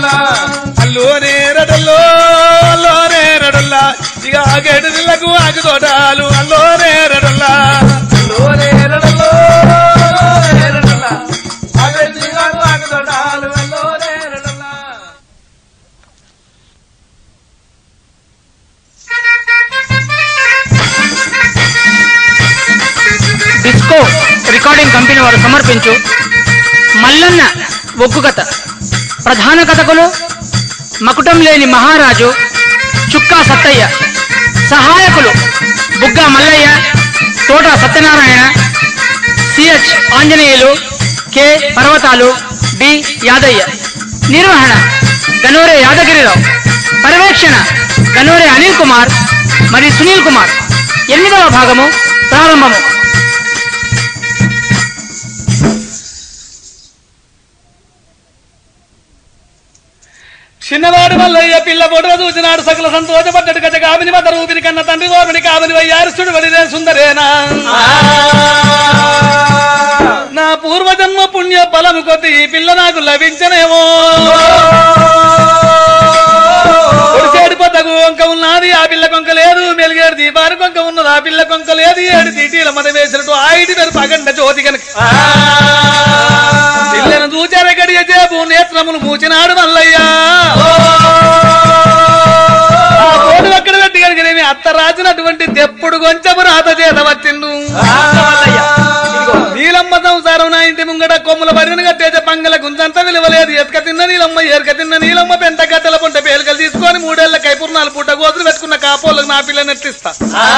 అల్లోనే రడల్లో అల్లోనే రడల్లా ఇక ఆగేడు నిల్లకు ఆకు తోటాలు అల్లోనే రడల్లా డిస్కో రికార్డింగ్ కంపెనీ వారు సమర్పించు మల్లన్న ఒగ్గు కథ ప్రధాన కథకులు మకుటం లేని మహారాజు చుక్కా సత్తయ్య సహాయకులు Bugga Mallayya Thota Satyanarayana CH Anjaneyulu K Parvathalu D Yadayya నిర్వహణ గనూరే యాదగిరిరావు పర్యవేక్షణ గనూరే అనిల్ కుమార్ మరియు సునీల్ కుమార్ ఎనిమిదవ భాగము ప్రారంభము చిన్నవాడు మల్లయ్య పిల్ల పొడవ చూసినాడు సకల సంతోషపడ్డడు గజ కామిని మత రూపిని కన్న తండ్రి గోపిని కామిని వయ్యారుస్తుడు వడిదే సుందరేనా నా పూర్వజన్మ పుణ్య బలము కొద్ది ఈ పిల్ల నాకు లభించనేమో ఒడిసేడు పొద్దకు వంక ఉన్నది ఆ పిల్ల కొంక లేదు మెలిగేడు దీపానికి కొంక ఉన్నది ఆ పిల్ల కొంక లేదు ఏడు తీటీల మద వేసినట్టు ఆయిటి పేరు పగండ జ్యోతి కనుక పిల్లను చూచార గడియ చేపు నేత్రములు మూచినాడు మల్లయ్యా ఆ కోడు అక్కడ పెట్టి కనుకనేమి అత్త రాసినటువంటి తెప్పుడు కొంచెము రాత చేత వచ్చిండు నీలమ్మ సంసారం నా ఇంటి ముంగట కొమ్ముల బరిని కట్టేసే పంగల గుంజంత విలువలేదు ఎతక తిన్న నీలమ్మ ఏరక తిన్న నీలమ్మ పెంట గట్టల పుంట పేలికలు తీసుకొని మూడేళ్ల కైపూర్ణాలు పూట గోతులు పెట్టుకున్న కాపోలకు నా పిల్లని ఎట్టిస్తా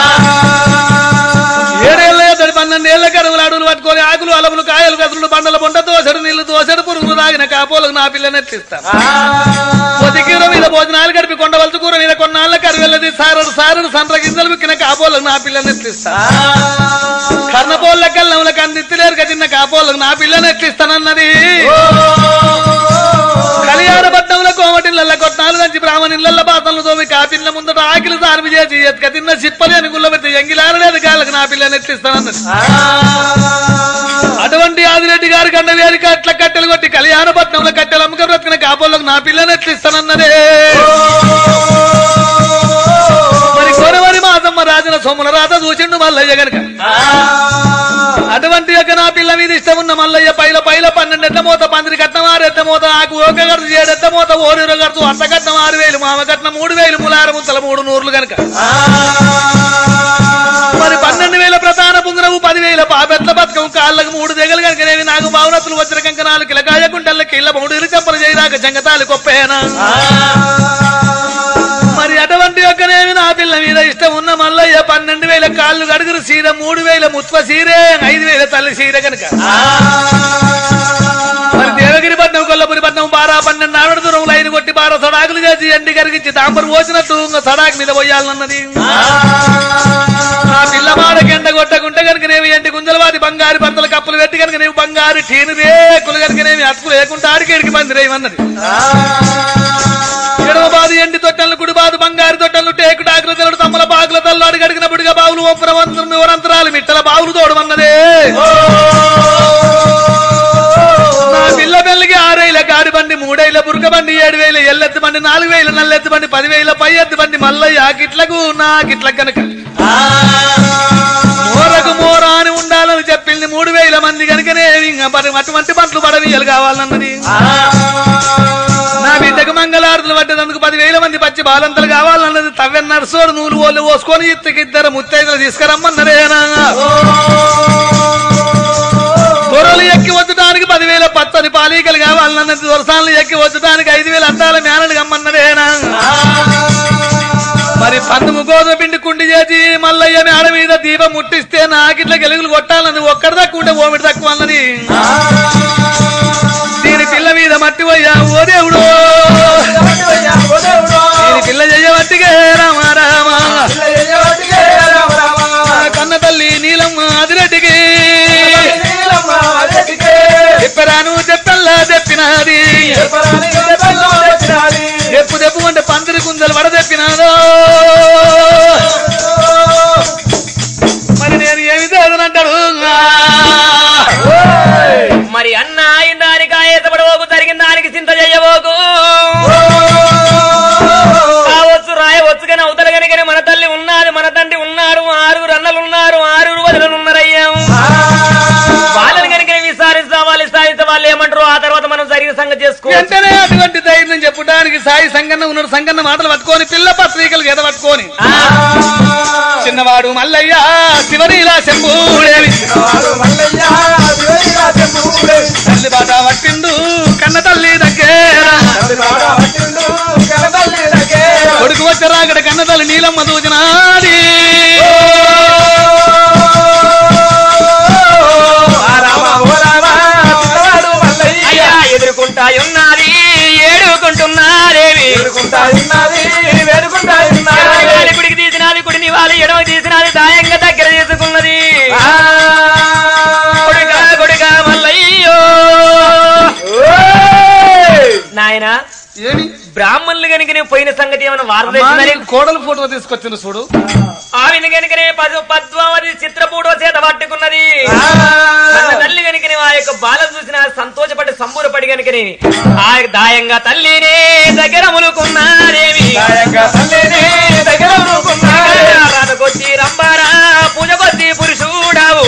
ఏడేళ్ల ఎద్దడి పన్నెండేళ్ల కరువులు అడుగులు పట్టుకొని ఆకులు అలములు కాయలు కసులు బండల పొంట దోసడు నీళ్లు దోసడు పురుగులు తాగిన కాపోలకు నా పిల్లని ఎట్టిస్తా పొదికీర మీద భోజనాలు గడిపి కొండవలస కూర మీద కొన్నాళ్ళ కరువెల్లది సారడు సారడు సండ్ర గింజలు విక్కిన కాపోలకు నా పిల్లని ఎట్లిస్తా కర్ణపోళ్ళ కళ్ళముల కందిత్తులేరు కదిన్న కాపోలకు నా పిల్లని ఎట్లిస్తానన్నది కళ్యాణపట్నంలో కోమటిళ్ళ కొట్టాలు నంచి బ్రాహ్మణిళ్ళ పాత్రలు తోమి కాపిల్ల ముందట ఆకిలి సార్మి చేసి ఎత్క తిన్న సిప్పలి అని గుళ్ళ పెట్టి ఎంగిలారలేదు కాళ్ళకి నా పిల్లని ఎట్లిస్తానన్నది అటువంటి ఆదిరెడ్డి గారి కండ వేరి కట్ల కట్టెలు కొట్టి కళ్యాణపట్నంలో కట్టెలు అమ్మక బ్రతికిన కాపోళ్ళకు నా పిల్లని ఎట్లిస్తానన్నదే మరి కొరవరి మాతమ్మ రాజన సొమ్ముల రాత చూసిండు మల్లయ్య గనక అటువంటి యొక్క నా పిల్ల మీద ఇష్టం ఉన్న మల్లయ్య పైల పైల పన్నెండు ఎట్ల మూత పందిరి కట్నం ఆరు ఎట్ల మూత ఆకు ఓక కడుతు ఏడు ఎట్ల మూత ఓరు కడుతు అత్త కట్నం ఆరు వేలు మామ కట్నం మూడు వేలు ములార ముత్తల మూడు నూర్లు గనక మరి పన్నెండు వేల ప్రధాన పుంగరవు పదివేల పాపెట్ల బతకం కాళ్ళకు మూడు దెగలు కనుకనేవి నాకు భావనతులు వచ్చిన కంకణాలు కిలకాయ గుంటల కిళ్ళ మూడు చెంపలు చేయరాక జంగతాలు కొప్పేనా మరి అటువంటి యొక్కనేమి నా పిల్ల మీద ఇష్టం ఉన్న మల్లయ్య పన్నెండు వేల కాళ్ళు గడుగురు సీర మూడు వేల ముత్వ సీరే ఐదు వేల తల్లి సీర కనుక మరి దేవగిరి పట్నం కొల్లపురి పట్నం బారా పన్నెండు నాడు దూరం లైన్ కొట్టి బారా సడాకులు చేసి ఎండి కరిగించి తాంబరు పోసినట్టు ఇంక సడాకు మీద పోయాలన్నది ఆ పిల్లవాడకి ఎండ కొట్టకుంటే కనుకనేమి ఎండి గుంజలవాది బంగారు బట్టల కప్పులు పెట్టి కనుకనేమి బంగారు టీను రేకులు కనుకనేమి అతుకు లేకుండా ఆడికేడికి మందిరేమన్నది ఎడమ బాదు ఎండి తొట్టెలు కుడి బాదు బంగారు తొట్టెలు టేకు డాకుల తెల్లడు తమ్మల బాగుల తల్లాడు గడిగిన బుడిగా బావులు ఒప్పరవంతరం వివరంతరాలు మిట్టల బావులు తోడమన్నదే నా పిల్ల పెళ్లికి ఆరేళ్ళ కాడి బండి మూడేళ్ళ బురక బండి ఏడు వేల ఎల్లెత్తి బండి నాలుగు వేల నల్లెత్తి బండి పదివేల పై ఎత్తి బండి మల్లయ్య ఆ గిట్లకు నా గిట్ల కనుక మోరకు మోర అని ఉండాలని చెప్పింది మూడు వేల మంది కనుకనే ఇంకా మరి అటువంటి పంటలు పడవీయలు కావాలన్నది నా బిడ్డకు మంగళారతులు పట్టేందుకు పదివేల మంది పచ్చి బాలంతలు కావాలన్నది తవ్వె నర్సోడు నూలు ఓళ్ళు పోసుకొని ఇద్దరికి ఇద్దరు ముత్తైదులు తీసుకురమ్మన్నదేనా దొరలు ఎక్కి వచ్చడానికి పదివేల పచ్చని పాలీకలు కావాలన్నది దొరసాలను ఎక్కి వచ్చడానికి ఐదు వేల అద్దాల మేనలు కమ్మన్నదేనా మరి పందుము గోధుమ పిండి కుండి చేసి మల్లయ్య మేడ మీద దీపం ముట్టిస్తే నాకిట్ల గెలుగులు కొట్టాలన్నది ఒక్కడి తక్కువ ఉంటే ఓమిడి తక్కువ అన్నది దీని పిల్ల మీద మట్టి పోయా ఓ దేవుడు దీని పిల్ల చెయ్యబట్టిగే రామ రామ కన్న తల్లి నీలమ్మ అదిరెడ్డికి చెప్పరాను చెప్పల్లా చెప్పినది చెప్పు చెప్పు అంటే పందిరి కుందలు వడ చెప్పినాదో మరి నేను ఏమి చదవనంటాడు మరి అన్న అయిన దానికి ఆయతపడబోకు జరిగిన దానికి చింత చెయ్యబోకు వాళ్ళు ఏమంటారు ఆ తర్వాత మనం జరిగిన సంగతి చేసుకో వెంటనే అటువంటి ధైర్యం చెప్పడానికి సాయి సంగన్న ఉన్నాడు సంగన్న మాటలు పట్టుకొని పిల్ల పత్రికలు గెద పట్టుకొని చిన్నవాడు మల్లయ్య శివరీలా శంభూడేవి తల్లి బాట పట్టిండు కన్న తల్లి దగ్గర కొడుకు వచ్చే రాగడ కన్న తల్లి నీలమ్మ దూచినాది అయ్యా ఎదుర్కొంటా ఉన్నది ఏడుకుంటున్నారేమి ఎడమగాలి కుడికి తీసినది కుడిని వాళ్ళు ఎడమ తీసినది దాయంగా దగ్గర తీసుకున్నది కొడుక కొడుక మల్లయ్యో నాయన ఏమి బ్రాహ్మణులు కనుక నేను పోయిన సంగతి ఏమైనా వార్త అమ్మా, తెలిసిందని నీకు కోడలు ఫోటో తీసుకొచ్చింది చూడు ఆవిడ కనుకనే పదు పద్మావతి చిత్రపూడో చేత పట్టుకున్నది కన్న తల్లి కనుకనే ఆ యొక్క బాల చూసిన సంతోషపడి సంబూరపడి కనుకనే ఆ దాయంగా తల్లినే దగ్గర ములుకున్నారేమి రాతకొచ్చి రంబారా పూజ కొద్ది పురుషుడావు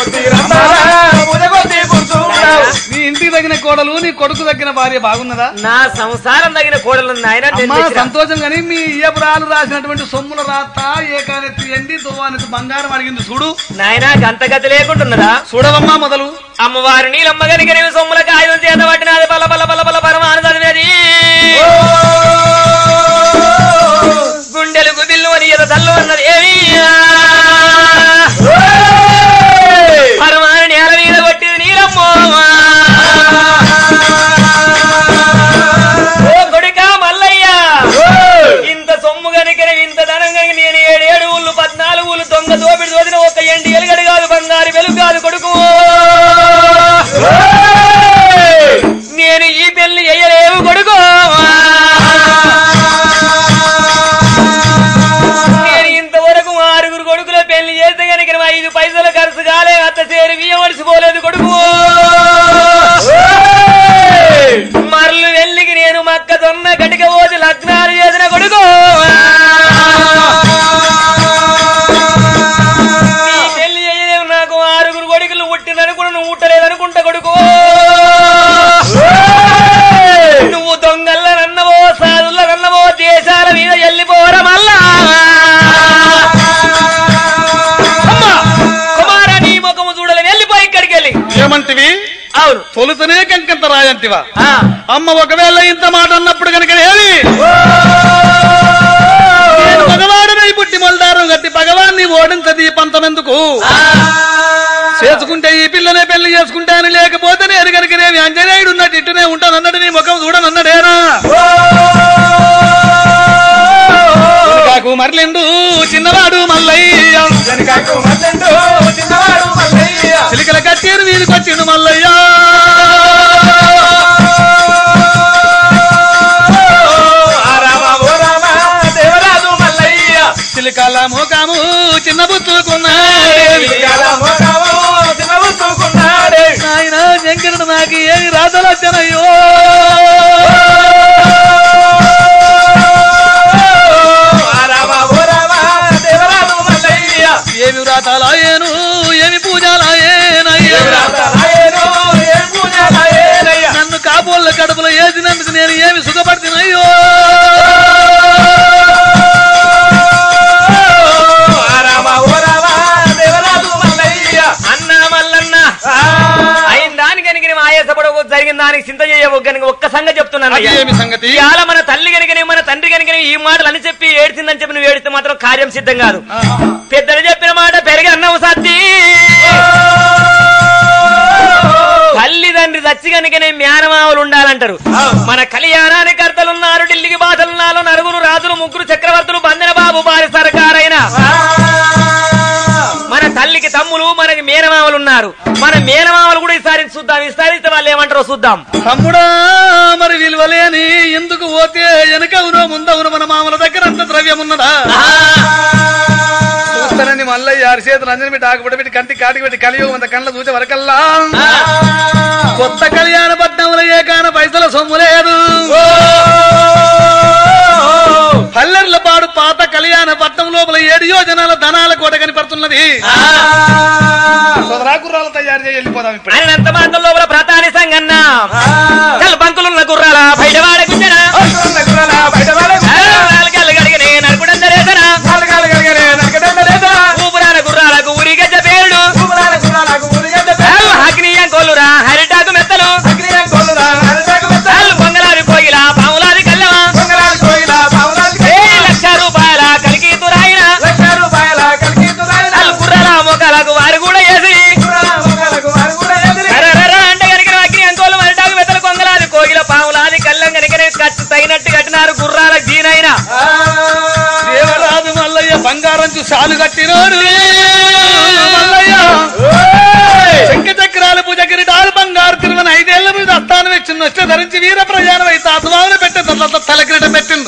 నీ ఇంటికి తగిన కోడలు నీ కొడుకు తగిన భార్య బాగున్నదా నా సంసారం తగిన కోడలు నాయన అమ్మా సంతోషం కానీ మీ ఇయ్యపురాలు రాసినటువంటి సొమ్ముల రాత ఏకానెత్తి ఎండి దువ్వానెత్తి బంగారం అడిగింది చూడు నాయన గంతగతి లేకుంటున్నదా చూడవమ్మా మొదలు అమ్మవారి నీలమ్మ గనిక సొమ్ముల కాయుధం చేత పట్టినది బల బల బల బల పరమాను చదివేది గుండెలకు బిల్లు అని ఎద తల్లు అన్నది ఏమి పరమాను నేల మీద కొట్టింది నీలమ్మ ఓ కొడుకా మల్లయ్య ఇంత సొమ్ము గనిక ఇంత ధనం గనిక నేను ఏడేడు ఊళ్ళు పద్నాలుగు ఊళ్ళు దొంగ దోపిడి దోదిన ఒక ఎండి ఎలుగడు కాదు బంగారు వెలుగు కాదు కొడుకు నేను ఈ పెళ్లి ఎయ్యలేవు కొడుకు నేను ఇంతవరకు ఆరుగురు కొడుకుల పెళ్లి చేస్తే కనుక ఐదు పైసలు ఖర్చు కాలే అత్త చేరి బియ్యం అడిసిపోలేదు కొడుకు మరలు వెళ్ళికి నేను మక్క దొన్న గటిక పోసి లగ్నాలు చేసిన కొడుకు నీ పెళ్లి చేయలేవు నాకు ఆరుగురు కొడుకులు పుట్టిననుకుని నువ్వు పుట్టలేదనుకుంటా కొడుకు నువ్వు దొంగల్లనన్నవో సాధుల్లనన్నవో దేశాల మీద వెళ్ళిపోరా మళ్ళా అమ్మా, కుమారా నీ ముఖము చూడలే వెళ్ళిపోయి ఇక్కడికి వెళ్ళి ఏమంటివి అవును తొలుతనే కంకంత రాయంటివా ఆ, అమ్మ ఒకవేళ ఇంత మాట అన్నప్పుడు కనుక ఏమి నేను మగవాడనై పుట్టి మొలదారం గట్టి భగవాన్ని ఓడించది ఈ పంతమెందుకు చేసుకుంటే ఈ పిల్లనే పెళ్లి చేసుకుంటాను లేకపోతే నేను కనుక నేను అంజనేయుడు ఉన్నట్టు ఇట్టునే ఉంటాను అన్నట్టు నీ ముఖం చూడనన్నాడేనా కాకు మరలిండు చిన్నవాడు మల్లయ్య చిలికల కట్టేరు వీధికి వచ్చిండు మల్లయ్య చిలికల మోకాము చిన్న బుచ్చుకున్నాడు ఆయన శంకరుడు నాకు ఏమి రాతలొచ్చనయ్యో ఏమి వ్రాతాలాయేను ఏమి పూజాలాయేనయ్యా నన్ను కాపోళ్ళ కడుపులో వేసినందుకు నేను ఏమి సుఖపడుతున్నాయో అన్నా మల్లన్న అయిన దానికి కనుక ఆయాసపడవు జరిగిన దానికి చింత చేయవు కనుక ఒక్క సంగతి చెప్తున్నాను అది అయ్యా. ఏమి సంగతి ఇవాళ మన తల్లి కనుకనే మన తండ్రి కనుకనే ఈ మాటలు అని చెప్పి ఏడ్చిందని చెప్పి నువ్వు ఏడిస్తే మాత్రం కార్యం సిద్ధం కాదు పెద్దలు చెప్పిన మాట పెరిగి అన్నవు సత్తి తల్లిదండ్రి దచ్చి కనుకనే మేనమావులు ఉండాలంటారు మన కళ్యాణానికి కర్తలున్నారు ఢిల్లీకి బాధలున్నారు నలుగురు రాజులు ముగ్గురు చక్రవర్తులు బందన బాబు బారి సర్కారైన మన తల్లికి తమ్ములు మనకి మేనమామలు ఉన్నారు మన మేనమామలు కూడా ఈసారి చూద్దాం ఈసారి వాళ్ళు ఏమంటారో చూద్దాం తమ్ముడా మరి విలువలేని ఎందుకు పోతే వెనకవునో ముందవును మన మామల దగ్గర అంత ద్రవ్యం ఉన్నదా చూస్తానని మల్లయ్య ఆరు చేతులు అంజని పెట్టి ఆకుపడి పెట్టి కంటి కాటికి పెట్టి కలియుగం అంత కళ్ళ చూసే వరకల్లా కొత్త కళ్యాణ పట్నంలో ఏ కాన పైసల సొమ్ము లేదు పల్లెర్ల పాడు పాత కళ్యాణ పట్నం లోపల ఏడు యోజనాల ధనాల కోట కనిపడుతున్నది సోదరా గుర్రాలు తయారు చేసి వెళ్ళిపోదాం ఇప్పుడు ఆయన అంత మాత్రం లోపల ప్రతాని సంగన్న చల్ బంకులున్న గుర్రాల బయట వాడకుంటేనా గడిగనే నరుకుడందరేసనా ఊపురాల గుర్రాలకు ఊరి గజ్జ పేరుడు అగ్నియం కొల్లురా హరిటాకు మెత్తలు చాలు పొంగలాది పోగిలా పాములాది కల్లవా ఏ లక్ష రూపాయల కలికి తురాయిన చాలు గుర్రాల మొక్కలకు వారు కూడా వేసి రరరర అంటే కనుక అగ్ని అంకోలు హరిటాకు మెత్తలు కొంగలాది కోగిల పాములాది కల్లం కనుక కట్టు తగినట్టు కట్టినారు గుర్రాల జీనైనా దేవరాజు మల్లయ్య బంగారం చాలు కట్టినోడు మల్లయ్య శంఖ చక్రాలు పూజగిరి డాలు బంగారు తిరుమల ఐదేళ్ల మీద అస్థానం ఇచ్చిన వచ్చే ధరించి వీర ప్రయాణం అయితే అసమానం పెట్టే తర్వాత తలకిరీట పెట్టిండు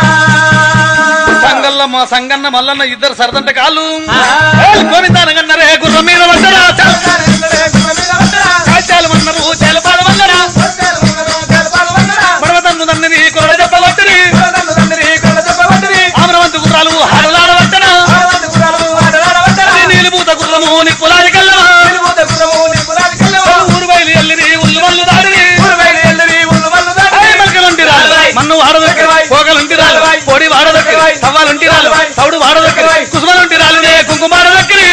సంగల్ల మా సంగన్న మల్లన్న ఇద్దరు సరదంట కాళ్ళు గోవిందానగన్నరే గుర్రం మీద పడ్డరా కాచాలు మన్నరు చేలపాల వల్లరా మడవతన్ను నన్నది కొరడ చెప్పవచ్చని ఆమరవంతు గుర్రాలు హారలాడవచ్చనా నీలిపూత గుర్రము నిప్పులాది కల్లవా ఊరు బయలు ఎల్లిరి ఉల్లు మల్లు దాడిరి మల్కలుంటి రాలు మన్ను వాడదొక్కి పోగలుంటి రాలు పొడి వాడదొక్కి తవ్వాలుంటి రాలు తౌడు వాడదొక్కి కుసుమలుంటి రాలునే కుంకుమ వాడదొక్కిరి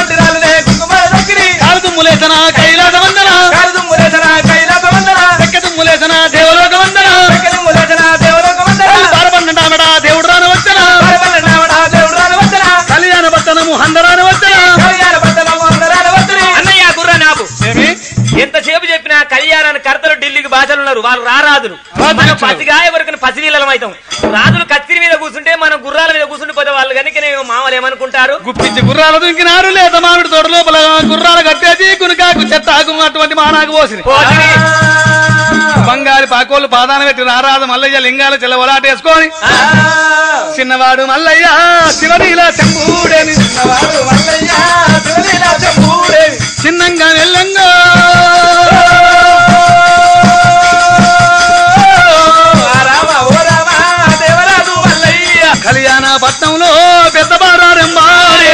కాలు తుమ్ములేసన కైలాస వందన చెక్క తుమ్ములేసన దేవలోక వందన బారబండ దేవుడు రాను వచ్చన కళ్యాణ పట్టణము హందరాను వచ్చన అన్నయ్య గుర్ర నాపు ఏమి ఎంతసేపు చెప్పినా కళ్యాణాన్ని కర్తలు ఢిల్లీకి భాషలు ఉన్నారు వాళ్ళు రారాదులు రాజులు మనం వచ్చారు. పసిగాయ వరకు పసినీళ్ళం అవుతాం రాజులు కత్తిరి మీద కూర్చుంటే మనం గుర్రాల మీద కూర్చుంటే పోతే వాళ్ళు కనుక మామలు ఏమనుకుంటారు గుప్పించి గుర్రాలు దుంకినారు లేత మామిడి తోట లోపల గుర్రాలు కట్టేసి గునికాకు చెత్తాకు అటువంటి మానాకు పోసింది పోసిరి. బంగారు పాకోళ్ళు పాదాన పెట్టి నారాజు మల్లయ్య లింగాలు చెల్లవలాటేసుకొని చిన్నవాడు మల్లయ్య శివనీల చెంబూడేని చిన్నంగా వెళ్ళంగా కళ్యాణ పట్నంలో పెద్ద బారారెంబాడే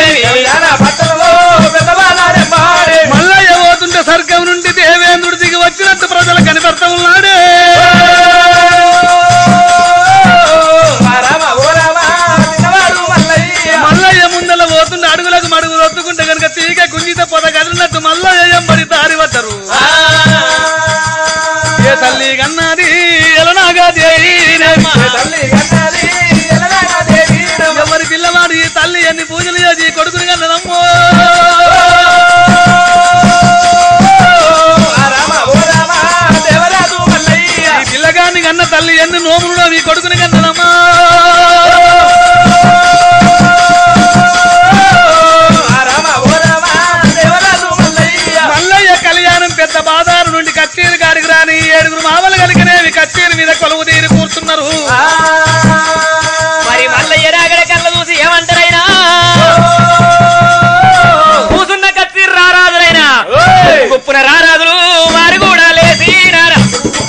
మల్లయ్య పోతుంటే స్వర్గం నుండి దేవేంద్రుడి దిగి వచ్చినట్టు ప్రజలు కనిపెడతా ఉన్నాడే మల్లయ్య ముందల పోతుండే అడుగులకు మడుగు రొత్తుకుంటే కనుక తీగ గుంజిత పొద కదిలినట్టు మల్లయ్య ఎంబడి దారి పట్టరు ఏ తల్లి కన్నది ఎలనాగా దేవి ఎవరి పిల్లవాడు ఈ తల్లి ఎన్ని పూజలు చేసి ఈ కొడుకుని కన్నదమ్మో ఈ పిల్లగాన్ని కన్న తల్లి ఎన్ని నోములు ఈ కొడుకుని కన్నదమ్మా మల్లయ్య కళ్యాణం పెద్ద బాదారు నుండి కచ్చేరి గారికి రాని ఏడుగురు మామలు కలిగినేవి కచ్చేరి మీద కొలువు తీరి కూర్చున్నారు మరి మల్లయ్య రాగడ కళ్ళ చూసి ఏమంటారైనా కూసున్న కత్తి రారాజులైనా గుప్పున రారాజులు వారు కూడా లేచినారా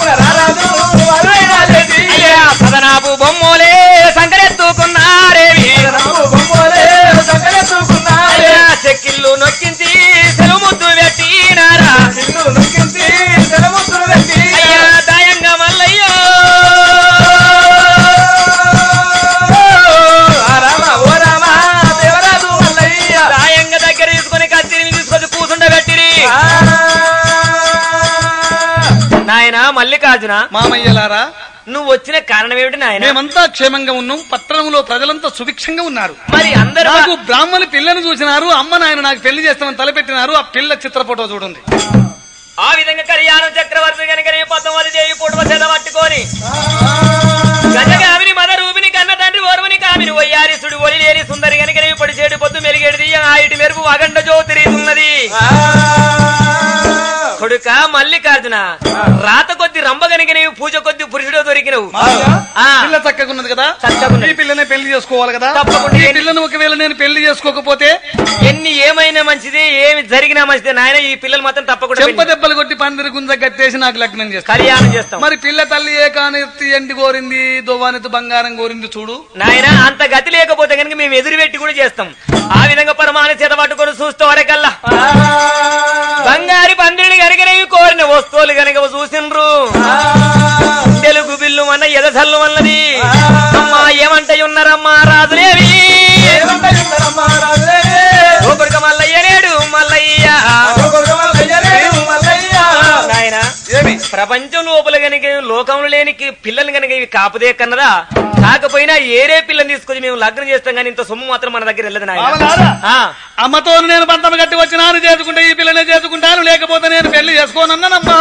అయ్యా సదనాపు బొమ్మలే సంకరెత్తుకున్నారేవి అయ్యా చెక్కిళ్ళు నొక్కించి సెలవు ముద్దు పెట్టినారా అయ్యా దాయంగా మల్లయ్య దాయంగా దగ్గర తీసుకొని కత్తిని తీసుకొని కూసుండబెట్టిరి నాయన మల్లికార్జున మామయ్యలారా నువ్వు వచ్చిన కారణం ఏమిటి నాయన మేమంతా క్షేమంగా ఉన్నాం పట్టణంలో ప్రజలంతా సుభిక్షంగా ఉన్నారు మరి అందరూ నాకు బ్రాహ్మణులు పిల్లని చూసినారు అమ్మ నాయన నాకు పెళ్లి చేస్తామని తలపెట్టినారు ఆ పిల్ల చిత్ర ఫోటో చూడండి ఆ విధంగా కళ్యాణం చక్రవర్తి కనుక పద్మావతి దేవి పూటవ చేత పట్టుకొని గజగామిని మద రూపిని కన్న తండ్రి ఓర్వని కామిని వయ్యారి సుడి ఒలి లేని సుందరి కనుక పొడి చేడు పొద్దు మెలిగేడు దియ్య ఆ ఇటు మెరుపు అగండ జ్యోతిరీతున్నది కొడుక మల్లికార్జున రాత కొద్ది రంభ కనుక నీవు పూజ కొద్ది పురుషుడు దొరికినవు ఆ. పిల్ల చక్కగున్నది కదా చక్కగున్నది. ఈ పిల్లనే పెళ్లి చేసుకోవాలి కదా తప్పకుండా. ఈ పిల్లను ఒకవేళ నేను పెళ్లి చేసుకోకపోతే ఎన్ని ఏమైనా మంచిది ఏమి జరిగినా మంచిది నాయన ఈ పిల్లలు మాత్రం తప్పకుండా చెంప పెళ్లి- దెబ్బలు కొట్టి పందిరి గుంజ కట్టేసి నాకు లగ్నం చేస్తాను కళ్యాణం చేస్తాం మరి పిల్ల తల్లి ఏ కానెత్తి ఎండి కోరింది దువ్వానెత్తి బంగారం కోరింది చూడు నాయన అంత గతి లేకపోతే కనుక మేము ఎదురు పెట్టి కూడా చేస్తాం ఆ విధంగా పరమాన చేత పట్టుకొని చూస్తే వరకల్లా బంగారి పందిరిని కనుకనేవి కోరిన వస్తువులు కనుక చూసిండ్రు తెలుగు బిల్లు మన ఎదసల్లు వల్లది అమ్మా ఏమంటాయి ఉన్నారమ్మా రాజులేవి ఒకరికి మల్లయ్య నేడు మల్లయ్య నాయనా ఏమి ప్రపంచం లోపల గనుక లోకంలో లేని కి- పిల్లలు గనుక ఇవి కాపుదే కన్నదా కాకపోయినా ఏరే పిల్లని తీసుకొచ్చి మేము లగ్నం చేస్తాం కానీ ఇంత సొమ్ము మాత్రం మన దగ్గర వెళ్ళదు నాయన మామలారా ఆ, అమ్మతో నేను పంతం కట్టి వచ్చినాను చేసుకుంటే ఈ పిల్లనే చేసుకుంటాను లేకపోతే నేను పెళ్లి చేసుకోనన్నానమ్మా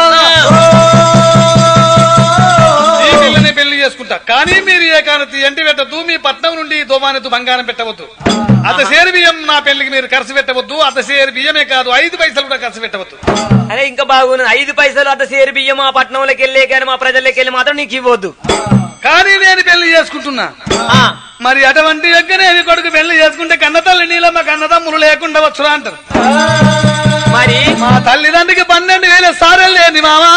ఈ పిల్లని పెళ్లి చేసుకుంటా కానీ మీరు ఏకానతి ఎంటి పెట్టద్దు మీ పట్నం నుండి దోమానెత్తు బంగారం పెట్టవద్దు అత సేరు బియ్యం నా పెళ్లికి మీరు ఖర్చు పెట్టవద్దు అత సేరు బియ్యమే కాదు ఐదు పైసలు కూడా ఖర్చు పెట్టవద్దు అదే ఇంకా బాగున్నది ఐదు పైసలు అంత సేరు బియ్యం మా పట్టణంలోకి వెళ్ళే కానీ మా ప్రజల్లోకి వెళ్ళి మాత్రం నీకు ఇవ్వద్దు కానీ నేను పెళ్లి చేసుకుంటున్నా ఆ, మరి అటువంటి యొక్కనే కొడుకు పెళ్లి చేసుకుంటే కన్న తల్లి నీలమ్మ కన్నదమ్ములు లేకుండా వచ్చురా అంటారు మరి మా తల్లిదండ్రికి పన్నెండు వేల సారెలు లేని మామా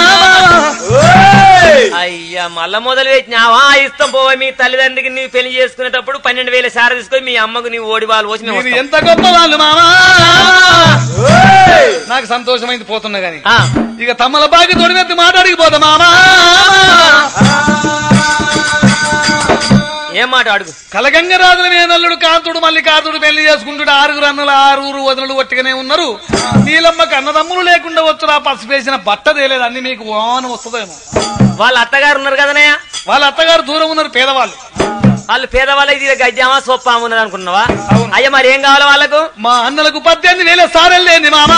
అయ్యా మళ్ళా మొదలు పెట్టినావా ఇస్తాం పోవా మీ తల్లిదండ్రికి నీ పెళ్లి చేసుకునేటప్పుడు పన్నెండు వేల సార తీసుకొని మీ అమ్మకు నీ ఓడి వాళ్ళు పోసి మేము మీరు వస్తాం. ఎంత గొప్ప వాళ్ళు మామా నాకు సంతోషమైంది పోతున్నా గాని ఆ, ఇక తమ్మల బాగి తోడినెత్తి మాట్లాడికి పోతా మామా ఏం మాట అడుగు కలగంగ రాజుల మేనల్లుడు కాంతుడు మళ్ళీ కాంతుడు పెళ్లి చేసుకుంటుడు ఆరుగురు అన్నలు ఆరుగురు వదనలు ఒట్టిగానే ఉన్నారు నీలమ్మకి అన్నదమ్ములు లేకుండా వచ్చురా పసుపు వేసిన బట్ట తేలేదు అన్ని మీకు ఓనం వస్తుందేమో వాళ్ళ అత్తగారు ఉన్నారు కదనయ్య వాళ్ళ అత్తగారు దూరం ఉన్నారు పేదవాళ్ళు వాళ్ళు పేదవాళ్ళ ఇది గజ్జామా సొప్ప ఉన్నది అనుకున్నావా అవును. అయ్యా మరి ఏం కావాలి వాళ్ళకు మా అన్నలకు పద్దెనిమిది వేల సారెలు లేని మామా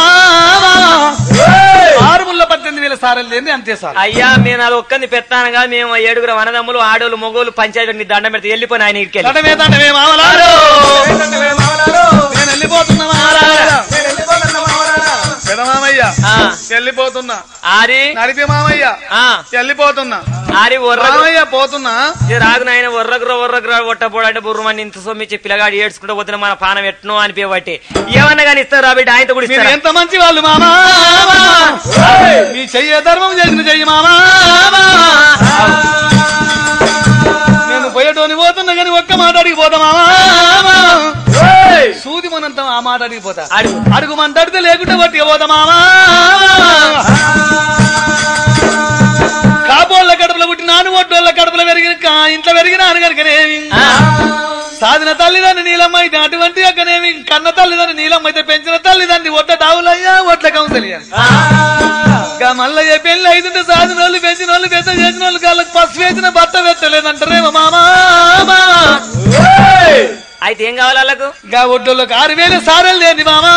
ఆరుముల్ల పద్దెనిమిది వేల సారెలు లేని అంతే సార్ అయ్యా మేము అది ఒక్కంది పెత్తానగా మేము ఏడుగురు వనదమ్ములు ఆడోళ్ళు మొగోళ్ళు పంచాయతీ నీ దండం పెడితే వెళ్ళిపోయిన ఆయన ఇక్కడికి దండమే దండమే మామలారు నేను వెళ్ళిపోతున్నా మామలారా పెదమామయ్య వెళ్ళిపోతున్నా ఆరి నడిపి మామయ్య ఆ, వెళ్ళిపోతున్నా ఆరి ఒర్రకు మామయ్య పోతున్నా ఇది రాగు నాయన ఒర్రకురా ఒర్రకురా ఒట్టపోడు అంటే బుర్రమని ఇంత సొమ్మిచ్చి పిల్లగాడు ఏడ్చుకుంటూ పోతున్నా మన పానం ఎట్నో అనిపించబట్టి ఏమన్నా కానీ ఇస్తారు రాబిడ్డ ఆయనతో కూడా మీరు ఇస్తారా ఎంత మంచి వాళ్ళు మామా మీ చెయ్య ధర్మం చేసిన చెయ్యి మామా నేను పోయేటోని పోతున్నా కానీ ఒక్క మాట అడిగి పోతా మామా సూది మనంత ఆ మాట అడిగి పోతా అడుగు అడుగు మన తడితే లేకుంటే పట్టి పోతా మామా కాపోళ్ళ కడుపులో పుట్టి నాను ఒడ్డోళ్ళ కడుపులో పెరిగిన కా- ఇంట్లో పెరిగినాను కనుకనేమి ఆ, సాధిన తల్లిదండ్రి నీలమ్మ అయితే అటువంటి యొక్కనేమి కన్న తల్లిదండ్రి నీలమ్మ అయితే పెంచిన తల్లిదండ్రి ఒట్ట డావులయ్యా ఒట్ల కౌసలియా ఇంకా మల్లయ్య పెళ్లి అయితుంటే సాధిన వాళ్ళు పెంచిన వాళ్ళు పెద్ద చేసిన వాళ్ళు కాళ్ళకి పసుపు వేసిన బట్ట పెట్టలేదంటారేమో మామా అయితే ఏం కావాలి వాళ్ళకు ఇంకా ఒడ్డోళ్ళకి ఆరు వేలు సారలు లేని మామా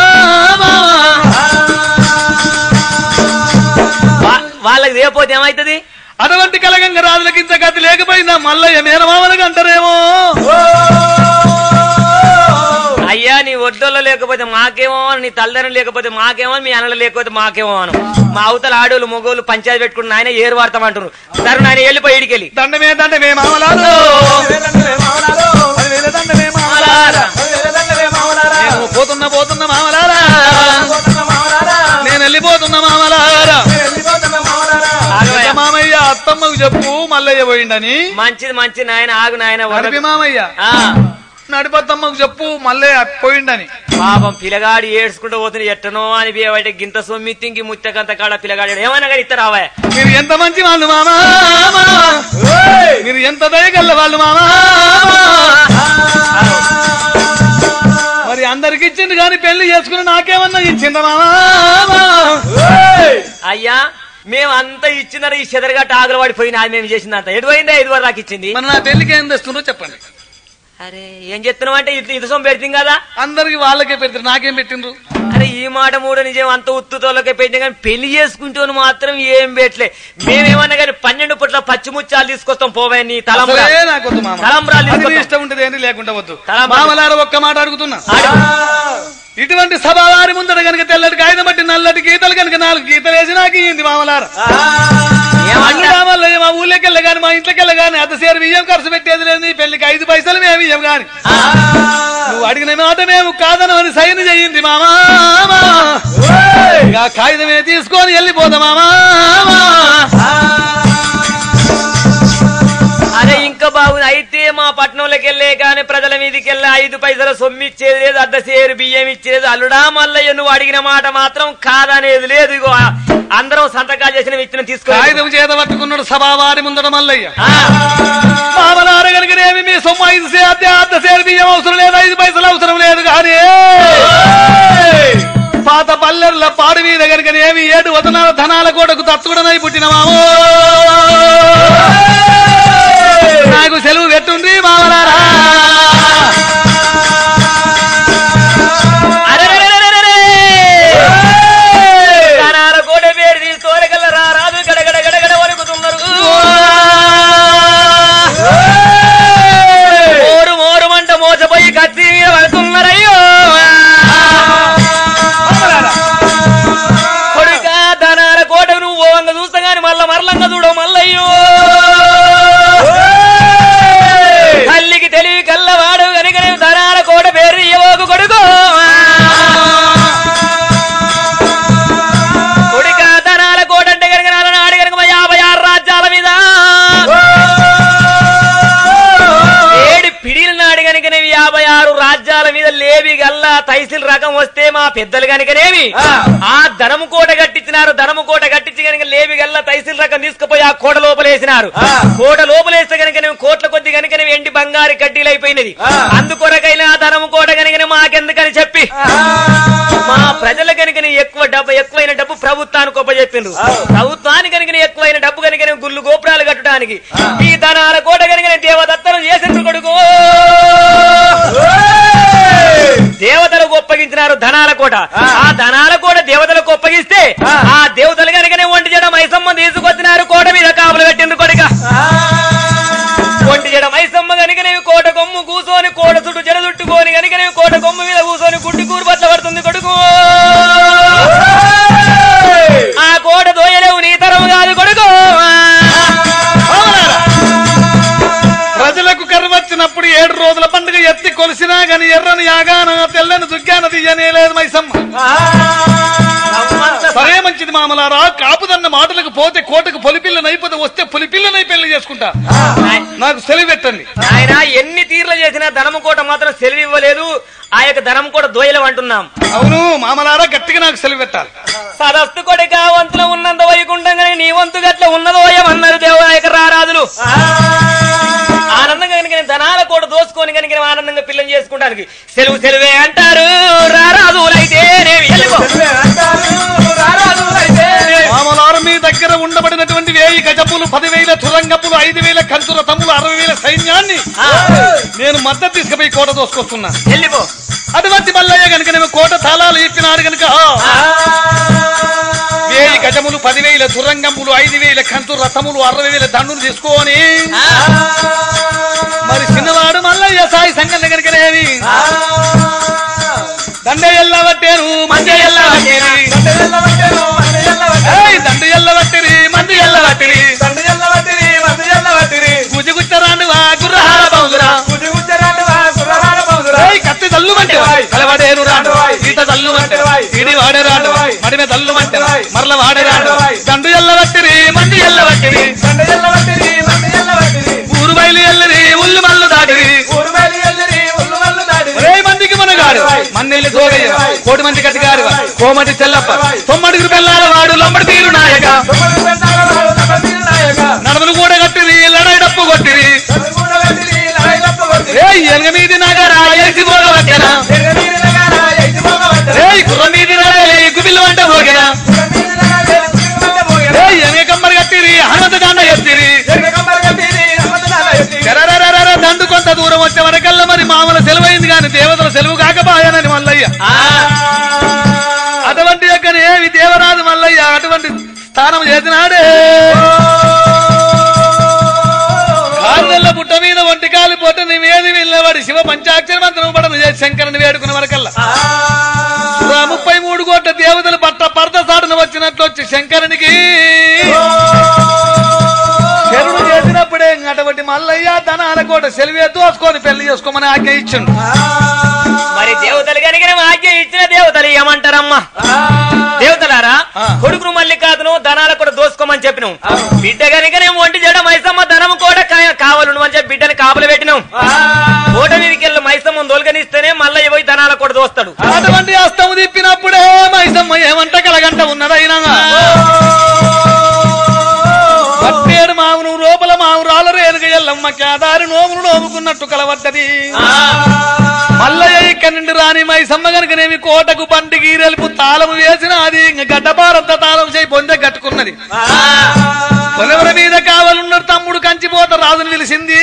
వా- వాళ్ళకి లేకపోతే ఏమైతుంది అటువంటి కలగంగ రాజులకి ఇంత గతి లేకపోయిందా మల్లయ్య మేనమామలకు అంటారేమో అయ్యా నీ ఒడ్డోళ్ళు లేకపోతే మాకేమో నీ తల్లిదండ్రులు లేకపోతే మాకేమో మీ అన్నలు లేకపోతే మాకేమో అను మా అవతల ఆడోళ్ళు మొగోళ్ళు పంచాయతీ పెట్టుకుని నాయన ఏరు వాడతామంటారు సరే నాయన వెళ్ళిపోయి ఇడికెళ్ళి దండమే దండమే మామలారు పదివేల దండమే మామలారా నేను పోతున్నా పోతున్నా మామలారా నేను వెళ్ళిపోతున్నా మామలారా ఆగవయ్య. పెద్ద మామయ్య అత్తమ్మకు చెప్పు మల్లయ్య పోయిండని మంచిది మంచిది నాయన ఆగు నాయన నడిపి మామయ్య ఆ, నడిపత్తమ్మకు చెప్పు మల్లయ్య పోయిండని పాపం పిల్లగాడు ఏడ్చుకుంటూ పోతుంది ఎట్టనో అని బీయబట్టి గింత సొమ్మిత్తింకి ముచ్చకంత కాడ పిల్లగాడు ఏమైనా కానీ ఇస్తారు రావయ్య మీరు ఎంత మంచి వాళ్ళు మామా మీరు ఎంత దయగల్ల వాళ్ళు మామా మరి అందరికి ఇచ్చింది కానీ పెళ్లి చేసుకుని నాకేమన్నా ఇచ్చిందా మామా అయ్యా మేము అంతా ఇచ్చినారు ఈ చెదరగా టాగులు పడిపోయినా మేము చేసిందంత ఎటు పోయిందా ఐదు వరకు నాకు ఇచ్చింది మరి నా పెళ్లికి ఏం తెస్తుందో చెప్పండి అరే ఏం చెప్తున్నావు అంటే ఇది ఇది సొమ్ము పెడుతుంది కదా అందరికి వాళ్ళకే పెడతారు నాకేం పెట్టిండ్రు అరే ఈ మాట మూడు నిజం అంత ఉత్తుతోళ్ళకే పెట్టిన కానీ పెళ్లి చేసుకుంటూ మాత్రం ఏం పెట్టలే మేమేమన్నా కానీ పన్నెండు పుట్ల పచ్చిముచ్చాలు తీసుకొస్తాం పోవే నీ తలంబరా అసలే నాకు వద్దు మామ తలంబ్రాలు అది నీ తీసుకొస్తాం. ఇష్టం ఉంటుంది ఏంటి లేకుండా వద్దు తలంబ్రాలు. మామలార ఒక్క మాట అడుగుతున్నా ఆడు. ఇటువంటి సభావారి ముందర కనుక తెల్లటి కాగితం బట్టి నల్లటి గీతలు కనుక నాలుగు గీతలు వేసి నాకు ఇయ్యింది మామలార ఏమంటా? అన్ని రామాలయ్య మా ఊళ్ళోకి వెళ్ళ గాని మా ఇంట్లోకి వెళ్ళ గాని అంత సేరు బియ్యం ఖర్చు పెట్టేది లేదు నీ పెళ్లికి ఐదు పైసలు మేము ఇయ్యం గాని నువ్వు అడిగిన మాట మేము కాదనమని సైన్ చెయ్యింది మామా ఇక కాగితమే తీసుకొని వెళ్ళిపోదా మామా అరే ఇంకా బాగుంది అయితే మా పట్టణంలోకి వెళ్ళే కానీ ప్రజల మీదికెళ్ళి ఐదు పైసల సొమ్ము ఇచ్చేది లేదు అర్ధ సేరు బియ్యం ఇచ్చేది అల్లుడా మల్లయ్య నువ్వు అడిగిన మాట మాత్రం కాదనేది లేదు ఇగో అందరం సంతకాలు చేసిన ఇచ్చిన తీసుకో కాగితం చేత పట్టుకున్నాడు సభావారి ముందట మల్లయ్య మామలార కనుకనేమి మీ సొమ్ము ఐదు సే అద్దె అర్ధ సేరు బియ్యం అవసరం లేదు ఐదు పైసలు అవసరం లేదు కానీ పాత పల్లెర్ల పాడు మీద కనుకనేమి ఏడు వదనాల ధనాల కోటకు తత్తుడనై పుట్టిన మామో నాకు సెలవు పెట్టుండ్రి మామలారా ధనాల కోట పేరు తీసుకోరగల రా రాజు గడగడ గడగడ వణుకుతున్నారు మోరు మోరు మంట మోసపోయి కత్తి మీద పడుతున్నారయ్యో కొడుక ధనాల కోట నువ్వు ఓంగ చూస్తా గాని మళ్ళా మరలంగా చూడవు మల్లయ్యో తల్లికి తెలివి కల్లవాడు కనుక నేను ధనాల కోట పేరు ఇవ్వకు కొడుకు కొడుక ధనాల కోట అంటే కనుక నాడు కనుక యాభై ఆరు రాజ్యాల మీద ఏడు పిడిల నాడు కనుకనేవి యాభై ఆరు రాజ్యాల మీద లేవి గల్లా తైసిల్ రకం వస్తే మా పెద్దలు కనుకనేవి ఆ ధనము కోట కట్టించినారు ధనము కోట కట్టించి కనుక లేవి గల్లా తైసిల్ రకం తీసుకుపోయి ఆ కోట లోపలేసినారు కోట లోపలేస్తే కనుక కోట్ల కొద్ది కనుక ఎండి బంగారు కడ్డీలు అయిపోయినది అందుకొరకైనా ఆ ధనము కోట కనుక మాకెందుకని చెప్పి మా ప్రజల కనుక ఎక్కువ డబ్బు ఎక్కువైన డబ్బు ప్రభుత్వానికి ఒప్పచెప్పిండ్రు ప్రభుత్వానికి కనుక ఎక్కువైన డబ్బు కనుక గుళ్ళు గోపురాలు కట్టడానికి ఈ ధనాల కోట కనుక దేవదత్తలు చేసిండ్రు కొడుకు దేవతలకు ఒప్పగించినారు ధనాల కోట ఆ ధనాల కోట దేవతలకు ఒప్పగిస్తే ఆ దేవతలు కనుకనే ఒంటి జడ మైసమ్మ తీసుకొచ్చినారు కోట మీద కాపులు పెట్టిండ్రు కొడుక ఒంటి జడ మైసమ్మ కనుకనే కోట కొమ్ము కూసోని కోట చుట్టూ జడ చుట్టుకొని కనుకనే కోట కొమ్ము మీద కూసోని గుడ్డి కూరు పట్ల పడుతుంది కొడుకు ఆ కోట దోయలేవు నీ తరం కాదు కొడుకు ప్రజలకు కర్ర వచ్చినప్పుడు ఏడు రోజుల పండుగ ఎత్తి కొలిసినా గాని ఎర్రని యాగాన తెల్లని దుగ్గాన తీయనే లేదు మైసమ్మ సరే మంచిది మామలారా కాపుదన్న మాటలకు పోతే కోటకు పొలిపిల్ల నైపోతే వస్తే పొలిపిల్లనై పెళ్లి చేసుకుంటా నాకు సెలవు పెట్టండి ఆయన ఎన్ని తీర్లు చేసినా ధనము కోట మాత్రం సెలవు ఇవ్వలేదు ఆ యొక్క ధనం కూడా దోయలం అంటున్నాం అవును మామలారా గట్టిగా నాకు సెలవు పెట్టాలి సదస్తు కొడుక వంతులో ఉన్నంత వైకుంఠంగానే నీ వంతు గట్ల ఉన్నదోయమన్నారు దేవనాయక రారాజులు ఆనందంగా కనుక ధనాల కోట దోసుకొని కనుక ఆనందంగా పిల్లని చేసుకుంటానికి సెలవు సెలవే అంటారు రారాజులైతే రేవి వెళ్ళిపో. మామలారు మీ దగ్గర ఉండబడినటువంటి వేయి గజపులు పదివేల తురంగపులు ఐదు వేల కంచుల తమ్ములు అరవై వేల సైన్యాన్ని ఆ, నేను మద్దతు తీసుకుపోయి కోట దోసుకొస్తున్నా వెళ్ళిపో అటువంటి మల్లయ్య కనుక నేను కోట తాళాలు ఇప్పినాడు కనుక వేయి గజములు పదివేల తురంగములు ఐదు వేల కంచు రథములు అరవై వేల దండులు తీసుకొని మరి చిన్నవాడు మల్లయ్య సాయి సంగతి కనుకనేవి దండ ఎల్లవట్టేను మంది ఎల్లవట్టేరి ఏయ్, దండ ఎల్లవట్టిరి మంది ఎల్లవట్టిరి గుజిగుచ్చరాండువా గుర్రహార బౌదురా ఏయ్, కత్తి తల్లు మంటే కలవాడేరు రాడు ఈత తల్లు మంటే ఈడి వాడే రాడు మడిమే తల్లు మంటే మరల వాడే రాడు దండు ఎల్లవట్టిరి మంది ఎల్లవట్టిరి ఊరు బయలు ఎల్లరి ఉల్లు మల్లు దాటిరి ఒరే మందికి మనగాడు మన్నెల్లి గోగయ్య కోటి మంది కట్టిగారు కోమటి చెల్లప్ప తొమ్మడికి పెళ్ళాల వాడు లమ్మడి తీరు నాయక నడమలు కూడా కట్టిరి లడాయి డప్పు కొట్టిరి ఏ ఎనగ మీది నగరా ఎసి పోగవచ్చనా ఏ గుర్ర మీది నడలి గుబిల్లు వంట పోగిన ఏ ఎనగ కమ్మరి కట్టిరి హనుమంత దండ ఎత్తిరి ఎరరరరర దండు కొంత దూరం వచ్చే వరకల్లా మరి మామూలు సెలవైంది కానీ దేవతల సెలవు కాకపాయనని మల్లయ్య అటువంటి యొక్క ఏమి దేవరాజు మల్లయ్య అటువంటి స్థానం చేసినాడే కారుదల్ల పుట్ట మీద ఒంటి కాలి పొట్ట నీ వేది వెళ్ళవాడి శివ పంచాక్షర మంత్రం పడను చేసి శంకరుని వేడుకున్న వరకల్లా ఆ ముప్పై మూడు కోట్ల దేవతలు పట్ట పరద సాడున వచ్చినట్లు వచ్చి శంకరునికి చెరుడు చేసినప్పుడే అటువంటి మల్లయ్య ధనాల కోట సెలివే దోసుకొని పెళ్లి చేసుకోమని ఆజ్ఞ ఇచ్చిండు మరి దేవతలు కనుక ఆజ్ఞ ఇచ్చిన దేవతలు ఏమంటారమ్మా దేవతలారా ఆ. కొడుకును మల్లికాదును ధనాల కూడా దోసుకోమని చెప్పినాం బిడ్డ కనుక నేను ఒంటి జడ మైసమ్మ ధనము కూడా కా- కావాలను అని చెప్పి బిడ్డని కాపలు పెట్టినాం కోట మీదకి వెళ్ళి మైసమ్మ దోస్తాడు అటువంటి అస్తము తిప్పినప్పుడే మైసమ్మ ఏమంట కలగంట ఉన్నదైనా పట్టేడు మావును లోపల మావు రాళ్ళ రేణుక ఎల్లమ్మ కేదారి నోమును నోముకున్నట్టు కలవద్దది మల్లయ్య ఇక్కడి నుండి రాని మైసమ్మ గనుకనేమి కోటకు బండి గీరెలుపు తాళము వేసిన అది ఇంక గడ్డపారంత తాళం చేయి పొందే కట్టుకున్నది పొలవర మీద కావాలన్నాడు తమ్ముడు కంచిపోత రాజుని పిలిచింది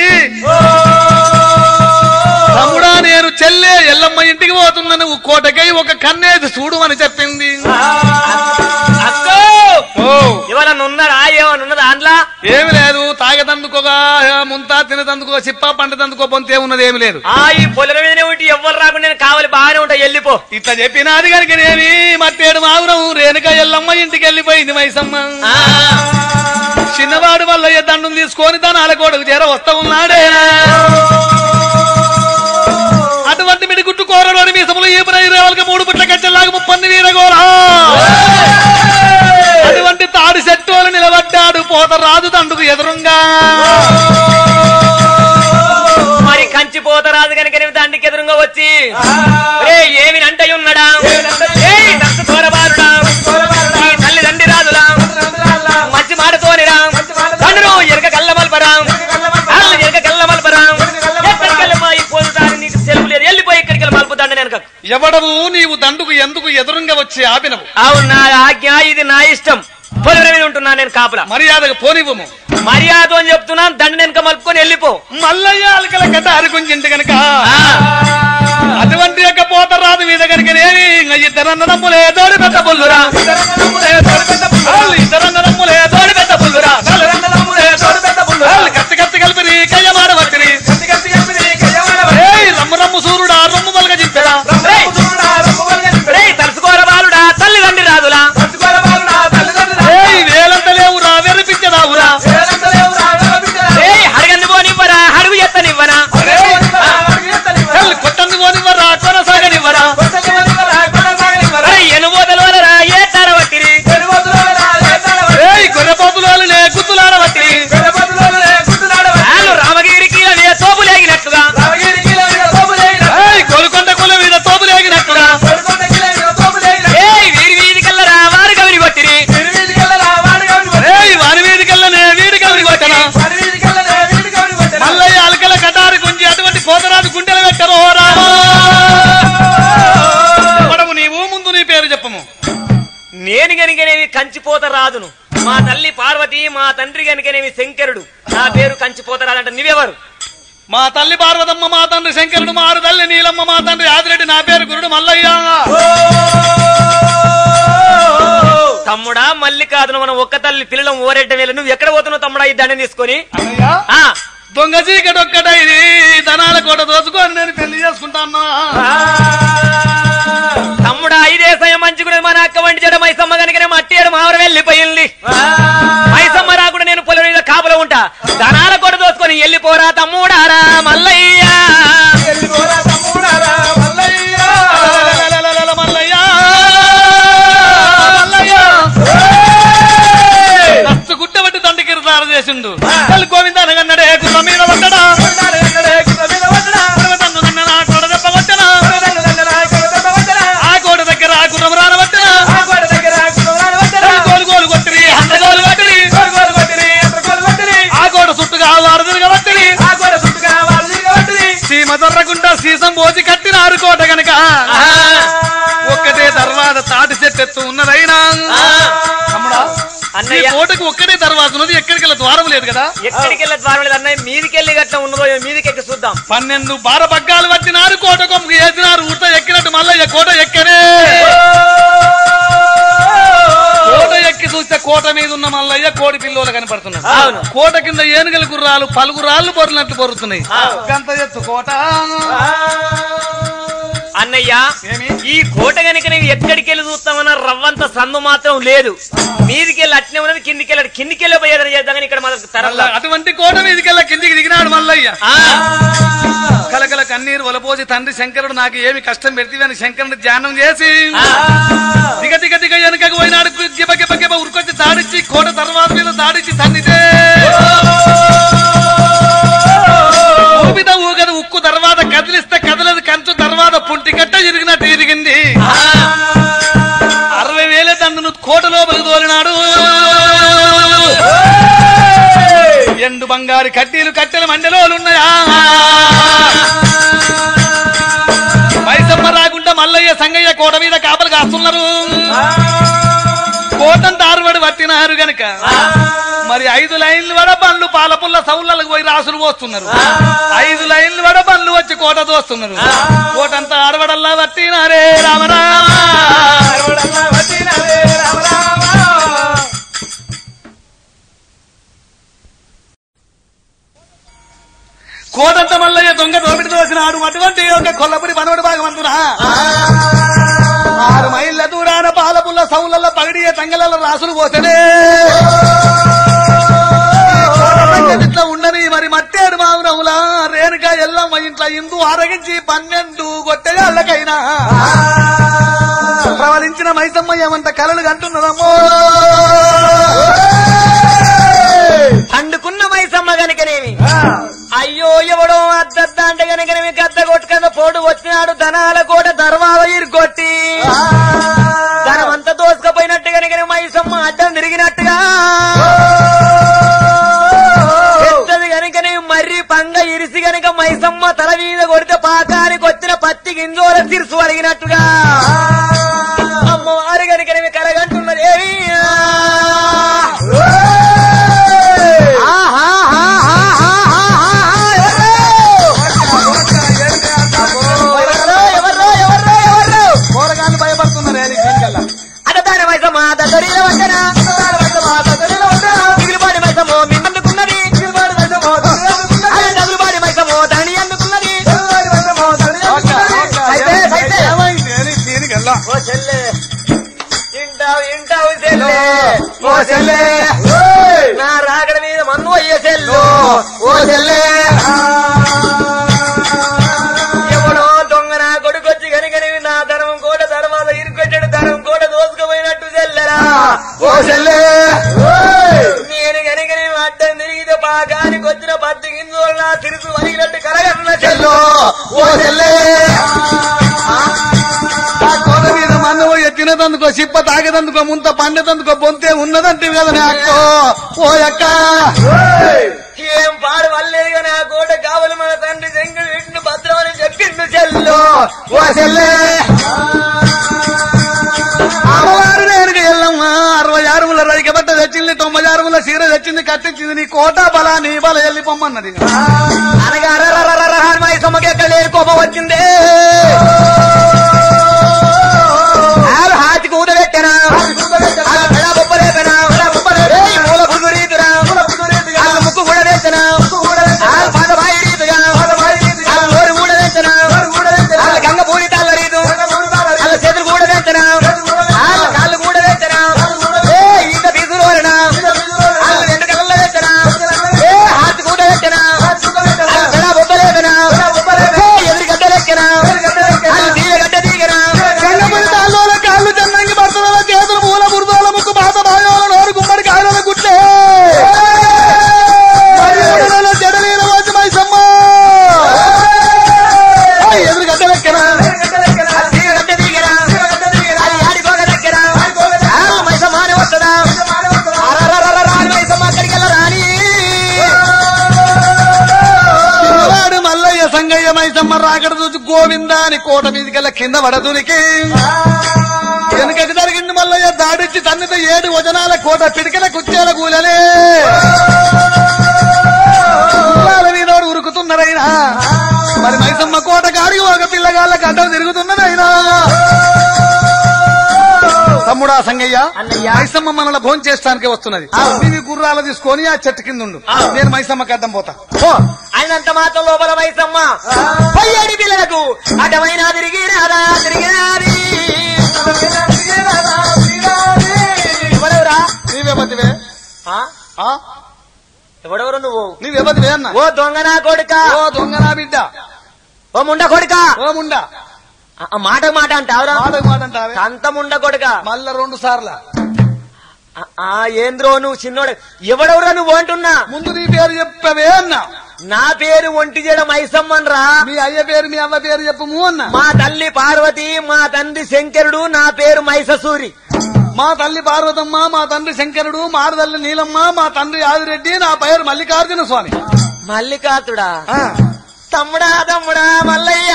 తమ్ముడా నేను చెల్లె ఎల్లమ్మ ఇంటికి పోతున్నా నువ్వు కోటకై ఒక కన్నేది చూడు అని చెప్పింది అక్కో ఓ ఇవాళ ఉన్నాడా ఏమన్నా ఉన్నదా అందులో ఏమి లేదు తాగేదందుకోగా ముంతా తినేదందుకో చిప్ప పంటదందుకో పొంతే ఉన్నది ఏమి లేదు ఆ ఈ పొలం మీదనే ఉంటే ఎవ్వరు రాకుండా నేను కావాలి బాగానే ఉంటా వెళ్ళిపో ఇట్లా చెప్పినది కనుక నేమి మట్టేడు మావురం రేణుక ఎల్లమ్మ ఇంటికి వెళ్ళిపోయింది మైసమ్మ ఆ, చిన్నవాడు వల్ల ఏ దండం తీసుకొని తన అలకోడకు చేర వస్తా ఉన్నాడే అటువంటి మిడి గుట్టు కోరలోని మీసములు ఈపున ఇరవై మూడు పుట్ల కచ్చలాగా ముప్పంది వీరగోరా అటువంటి తాడి చెట్టులు నిలబడ్డాడు పోత రాజు తండుకు ఎదురుంగా మరి కంచి పోతరాజు కనుక నేను దండికి ఎదురుగా వచ్చి రే ఏమి అంటే ఉన్నాడా ఏయ్, దక్ష ఘోరబాలుడా. ఈ తల్లి దండి రాజులా మంచి మాటతోనిరా తండ్రు ఎరక కళ్ళ మల్పరా అల్లు ఎరక కళ్ళ మల్పరా ఎక్కడికి వెళ్ళమా ఈ పోతాను నీకు సెలవు లేదు వెళ్ళిపోయి ఇక్కడికి వెళ్ళి మలుపుతాండి నేను ఎవడవు నీవు దండుకు ఎందుకు ఎదురుంగా వచ్చి ఆపినవు అవును నా ఆజ్ఞ ఇది నా ఇష్టం పొలివెల మీద ఉంటున్నా నేను కాపులా మర్యాదగా పోనివ్వము మర్యాద అని చెప్తున్నాను దండ వెనక మలుపుకొని వెళ్ళిపో మల్లయ్య అలకల కథ అరుగుంజింటి గనక ఆ, అటువంటి యొక్క పోత రాదు మీద కనుకనేమి ఇద్దరన్నదమ్ములే తోడి పెద్ద పుల్లురా వాళ్ళు ఇద్దరన్నదమ్ములే తోడి పెద్ద పుల్లురా వాళ్ళు కత్తి కత్తి కలిపి కయ్యమాడ వట్టిరి ఏయ్ రమ్ము రమ్ము సూర్యుడా రొమ్ము మలగ చింపెరా రేయ్, తలుసుకోర బాలుడా తల్లి తండ్రి రాజులా ఏయ్ వేలంత లేవురా వెరిపించదావురా ఏయ్ హడగంది పోనివ్వరా హడుగు ఎత్తనివ్వరా చెల్లి కొట్టంది పోనివ్వరా కొనసాగనివ్వరా రేయ్, ఎనుబోతలు వలరా ఏ తరవట్టిరి ఏయ్ గొర్రెపోతులోనే గుర్తులాడవట్టి వాళ్ళు రామగిరికి అనే తోపులేగినట్టుగా ఏయ్ గోల్కొండ కుల మీద తోపులేగినట్టుగా ఏయ్ వీరి వీధి కల్లరా వారు గవిని కొట్టిరి ఏయ్ వారి వీధికల్లనే వీడి కవిరి కొట్టనా మల్లయ్య అలకల కటారి గుంజి అటువంటి పోతరాజు గుండెలు పెట్టరు ఓ రామా పడవు నీవు ముందు నీ పేరు చెప్పము నేను గనుకనేవి కంచిపోత రాదును మా తల్లి పార్వతి మా తండ్రి గనుకనేవి శంకరుడు నా పేరు కంచిపోత రాదంట నువ్వెవరు మా తల్లి పార్వతమ్మ మా తండ్రి శంకరుడు మారు తల్లి నీలమ్మ మా తండ్రి ఆదిరెడ్డి నా పేరు గురుడు మల్లయ్య తమ్ముడా మల్లి కాదు మనం ఒక్క తల్లి పిల్లలం ఓరెడ్డ వేళ నువ్వు ఎక్కడ పోతున్నావు తమ్ముడా ఈ దండం తీసుకొని అన్నయ్య, ఆ దొంగ చీకటి ఒక్కటైది ధనాల కోట దోచుకొని నేను పెళ్లి చేసుకుంటాను తమ్ముడా ఇదే సమయం మంచిగుడు మన అక్క వంటి చెడ మైసమ్మ కనుకనే మట్టి మావరం వెళ్ళిపోయింది మైసమ్మ రాకుండా నేను పొలం మీద కాపులో ఉంటా ధనాల కొడ దోసుకొని వెళ్ళిపోరా తమ్ముడారా మల్లయ్య లలలలలలల మల్లయ్య మల్లయ్య దస్తు గుట్టబట్టి దండకి రారు చేసిండు తల్లి గోవింద అనగన్నడే గుర్ర మీద పడ్డడా పర్వతన్ను నన్ననా కోడ దెబ్బ కొట్టనా ఆ కోట దగ్గర ఆ గుర్రం రానబట్టనా గోలు గోలు కొట్టిరి హంద గోలు కొట్టిరి ఆ కోట చుట్టుగా వారు తిరగబట్టిరి సీమ దొర్రకుండా సీసం పోసి కట్టినారు కోట గనక ఒక్కటే తర్వాత తాటి చెట్టెత్తు ఉన్నదైనా తమ్ముడా ఈ అన్నయ్య కోటకు ఒక్కటే తర్వాత ఉన్నది ఎక్కడికి ద్వారం లేదు కదా ఎక్కడికి వెళ్ళే ద్వారం లేదు అన్నయ్య మీదికి వెళ్ళి గట్ట ఉన్నదో మీదికి ఎక్కి చూద్దాం పన్నెండు బార బగ్గాలు పట్టినారు కోట కొమ్మకి వేసినారు ఊట ఎక్కినట్టు మల్లయ్య కోట ఎక్కనే కోట ఎక్కి చూస్తే కోట మీద ఉన్న మల్లయ్య కోడి పిల్లోలు కనపడుతున్నాడు అవును. కోట కింద ఏనుగల గుర్రాలు పలుగు రాళ్ళు పొరినట్టు పొరుతున్నాయి గంత ఎత్తు కోట అన్నయ్య ఏమి ఈ కోట గనుక నీవు ఎక్కడికి వెళ్ళి చూస్తామన్నా రవ్వంత సందు మాత్రం లేదు మీదికి వెళ్ళి అట్నే ఉన్నది కిందికి వెళ్ళాడు కిందికి వెళ్ళి పోయేదని చేద్దాం కానీ ఇక్కడ మనకు తరలా అటువంటి కోట మీదకెళ్ళ కిందికి దిగినాడు మల్లయ్య ఆ, కలకల కన్నీరు వలపోసి తండ్రి శంకరుడు నాకు ఏమి కష్టం పెడితే అని శంకరుని ధ్యానం చేసి ఆ. దిగ దిగ దిగ వెనకకు పోయినాడు గిబ గిబ గిబ ఉరుకొచ్చి దాడిచ్చి కోట తర్వాత మీద దాడిచ్చి తన్నితే ఊపిద ఊగదు ఉక్కు తర్వాత కదిలిస్తే కదలదు కంచు తర్వాత పుంటి గట్ట ఇరిగినట్టు బంగారు కడ్డీలు కట్టెల మండలోలున్నాయా మైసమ్మ రాకుండా మల్లయ్య సంగయ్య కోట మీద కాపలు కాస్తున్నారు కోటం తారుబడి పట్టినారు గనక మరి ఐదు లైన్లు వడ బండ్లు పాలపుల్ల సౌళ్ళకు పోయి రాసులు పోస్తున్నారు ఐదు లైన్లు వడ బండ్లు వచ్చి కోట దోస్తున్నారు కోటంతా ఆడవడల్లా పట్టినారే రామరామ కోదంత మల్లయ్య దొంగ దోపిడి దోసినాడు అటువంటి ఒక కొల్లపురి మనవడి భాగమంతునా ఆరు మైళ్ళ దూరాన పాలపుల్ల సౌలల్ల పగిడియ తంగల రాసులు పోతేనే ఇట్లా ఉండని మరి మట్టేడు మావునవులా రేణుక ఎల్లమ్మ ఇంట్లో ఇందు ఆరగించి పన్నెండు గొట్టెగాళ్ళకైనా ప్రవలించిన మైసమ్మ ఏమంత కలలు కంటున్నదమ్మో పండుకున్న మైసమ్మ గనుకనేమి అయ్యో ఎవడో అద్దద్ద అంటే గనుకనేమి గద్ద కొట్టుకన్న పోటు వచ్చినాడు ధనాల కోట ధర్మాల ఇరుకొట్టి ధనం అంతా దోసుకపోయినట్టు గనుకనే మైసమ్మ అడ్డం తిరిగినట్టుగా పెద్దది గనుకనే మర్రి పంగ ఇరిసి గనుక మైసమ్మ తల మీద కొడితే పాకానికి వచ్చిన పత్తి గింజోల సిరుసు అడిగినట్టుగా అమ్మవారు గనుకనేమి కరగంటున్నది ఏమి ఎవర్రో ఎవర్రో ఎవర్రో కూరగాయలు భయపడుతున్నారు ఏది దీనికల్లా. అడదాన మైసమ్మ దద్దరిలో వందన మిగిలిపాడి మైసమ్మో మిన్నందుకున్నది అదే డబులుపాడి మైసమ్మో ధరణి అందుకున్నది అయితే, అయితే. ఏమైంది? ఏది దీనికల్లా. ఓ చెల్లె ఇంటావు ఇంటావు చెల్లె ఓ చెల్లె. నా రాగడ మీద మన్ను అయ్యే చెల్లు ఓ చెల్లె. ఎవడో దొంగ నా కొడుకొచ్చి కనుకని నా ధర్మం కోట ధర్మాల ఇరుకొచ్చాడు ధర్మం కోట దోసుకుపోయినట్టు చెల్లెరా ఓ చెల్లె. నేను కనుకని అడ్డం తిరిగితే పాకానికి వచ్చిన పత్తి గింజలు నా తిరుగు వరిగినట్టు కరగన్న చెల్లు ఓ చెల్లె. ఆ కోట మీద మన్ను ఎత్తినదందుకో సిప్ప తాగేదందుకో ముంత పండేదందుకో బొంతే ఉన్నదంటే కదా నీ అక్కో ఓ అక్క ఏం పాడు వల్లేదు కానీ ఆ కోట కావలి మన తండ్రి శంకర్ వీటిని భద్రమని చెప్పిండు చెల్లు ఓ చెల్లె అమ్మవారు నేరుగా వెళ్ళమ్మా అరవై ఆరుముల రైక బట్ట తెచ్చింది తొంభై ఆరుముల చీర తెచ్చింది కట్టించింది నీ కోట బలా నీ బల వెళ్ళి పొమ్మన్నది అనగా రరరరరరహన్మాయి సొమ్మకి ఎక్కడ లేని కోపం వచ్చింది ఆరు హాతి కూత పెట్టనా ఆరు పెడా బొప్ప లేపెనా ఏయ్ మూల పురుగు రీతురా ఆరు ముక్కు కూడా వేస్తనా ఆరు పాద బాయి రీతుగా ఆరు నోరు కూడా వేస్తనా ఆరు గంగ పూరి తాళ్ళ రీతు ఆరు చేతులు కూడా వేస్తనా ఆరు కాళ్ళు కూడా వేస్తనా ఏ ఈత తీసుకురోరనా ఆరు రెండు కళ్ళలో వేస్తనా ఏ హాతి కూత పెట్టనా ఆరు పెడా బొప్ప లేపెనా ఏ ఎదురు గడ్డ లెక్కనా ఆరు దీవ గడ్డ దిగనా గంగపడి తాళ్ళోల కాళ్ళు చెన్నంగి భర్తల చేతులు పూల బురదోల ముక్కు బాత బాయోల నోరు గుమ్మడి కాయల గుట్లే మర్యాదల జడలీల వచ్చి మైసమ్మ ఎదురు గడ్డ లెక్కన చిన్నవాడు మల్లయ్య సంగయ్య మైసమ్మ రాకడ చూసి గోవిందా అని కోట మీదకెళ్ళ కింద పడదునికి వెనుకకి జరిగింది మల్లయ్య దాడిచ్చి తన్నిత ఏడు వజనాల కోట పిడికల కుచ్చేల కూలనే గుర్రాల మీదోడు ఉరుకుతున్నారైనా మరి మైసమ్మ కోట కాడికి ఒక పిల్లగాళ్ళ గడ్డం తిరుగుతున్నదైనా తమ్ముడా సంగయ్య అన్నయ్య. మైసమ్మ మనల భోజనం చేస్తానికి వస్తున్నది నీవి గుర్రాలు తీసుకొని ఆ చెట్టు కింద ఉండు నేను మైసమ్మకి అడ్డం పోతా అయినంత మాత్రం లోపల వయసమ్మ పయ్యేడి పిల్లలకు అటమైన తిరిగి రాదా తిరిగి రాది ఎవడెవరా నీవే బతివే ఆ? ఆ? ఎవడెవరు నువ్వు నీవే బతివే అన్న ఓ దొంగ నా కొడుక ఓ దొంగ నా బిడ్డ ఓ ముండ కొడుక ఓ ముండా ఆ, ఆ, మాట మాట అంటావురా మాటకు మాట అంటావే సంత ముండ కొడుక మళ్ళా రెండు సార్ల ఆ, ఆ ఏంద్రో నువ్వు చిన్నోడు ఎవడెవరా నువ్వు అంటున్నా ముందు నీ పేరు చెప్పవే అన్న నా పేరు ఒంటి చేయడం ఐసమ్మన్ రా మీ అయ్య పేరు మీ అవ్వ పేరు చెప్పము అన్న మా తల్లి పార్వతి మా తండ్రి శంకరుడు నా పేరు మైససూరి మా తల్లి పార్వతమ్మ మా తండ్రి శంకరుడు మారదల్లి నీలమ్మ మా తండ్రి ఆదిరెడ్డి నా పేరు మల్లికార్జున స్వామి మల్లికార్తుడా ఆ. తమ్ముడా తమ్ముడా మల్లయ్య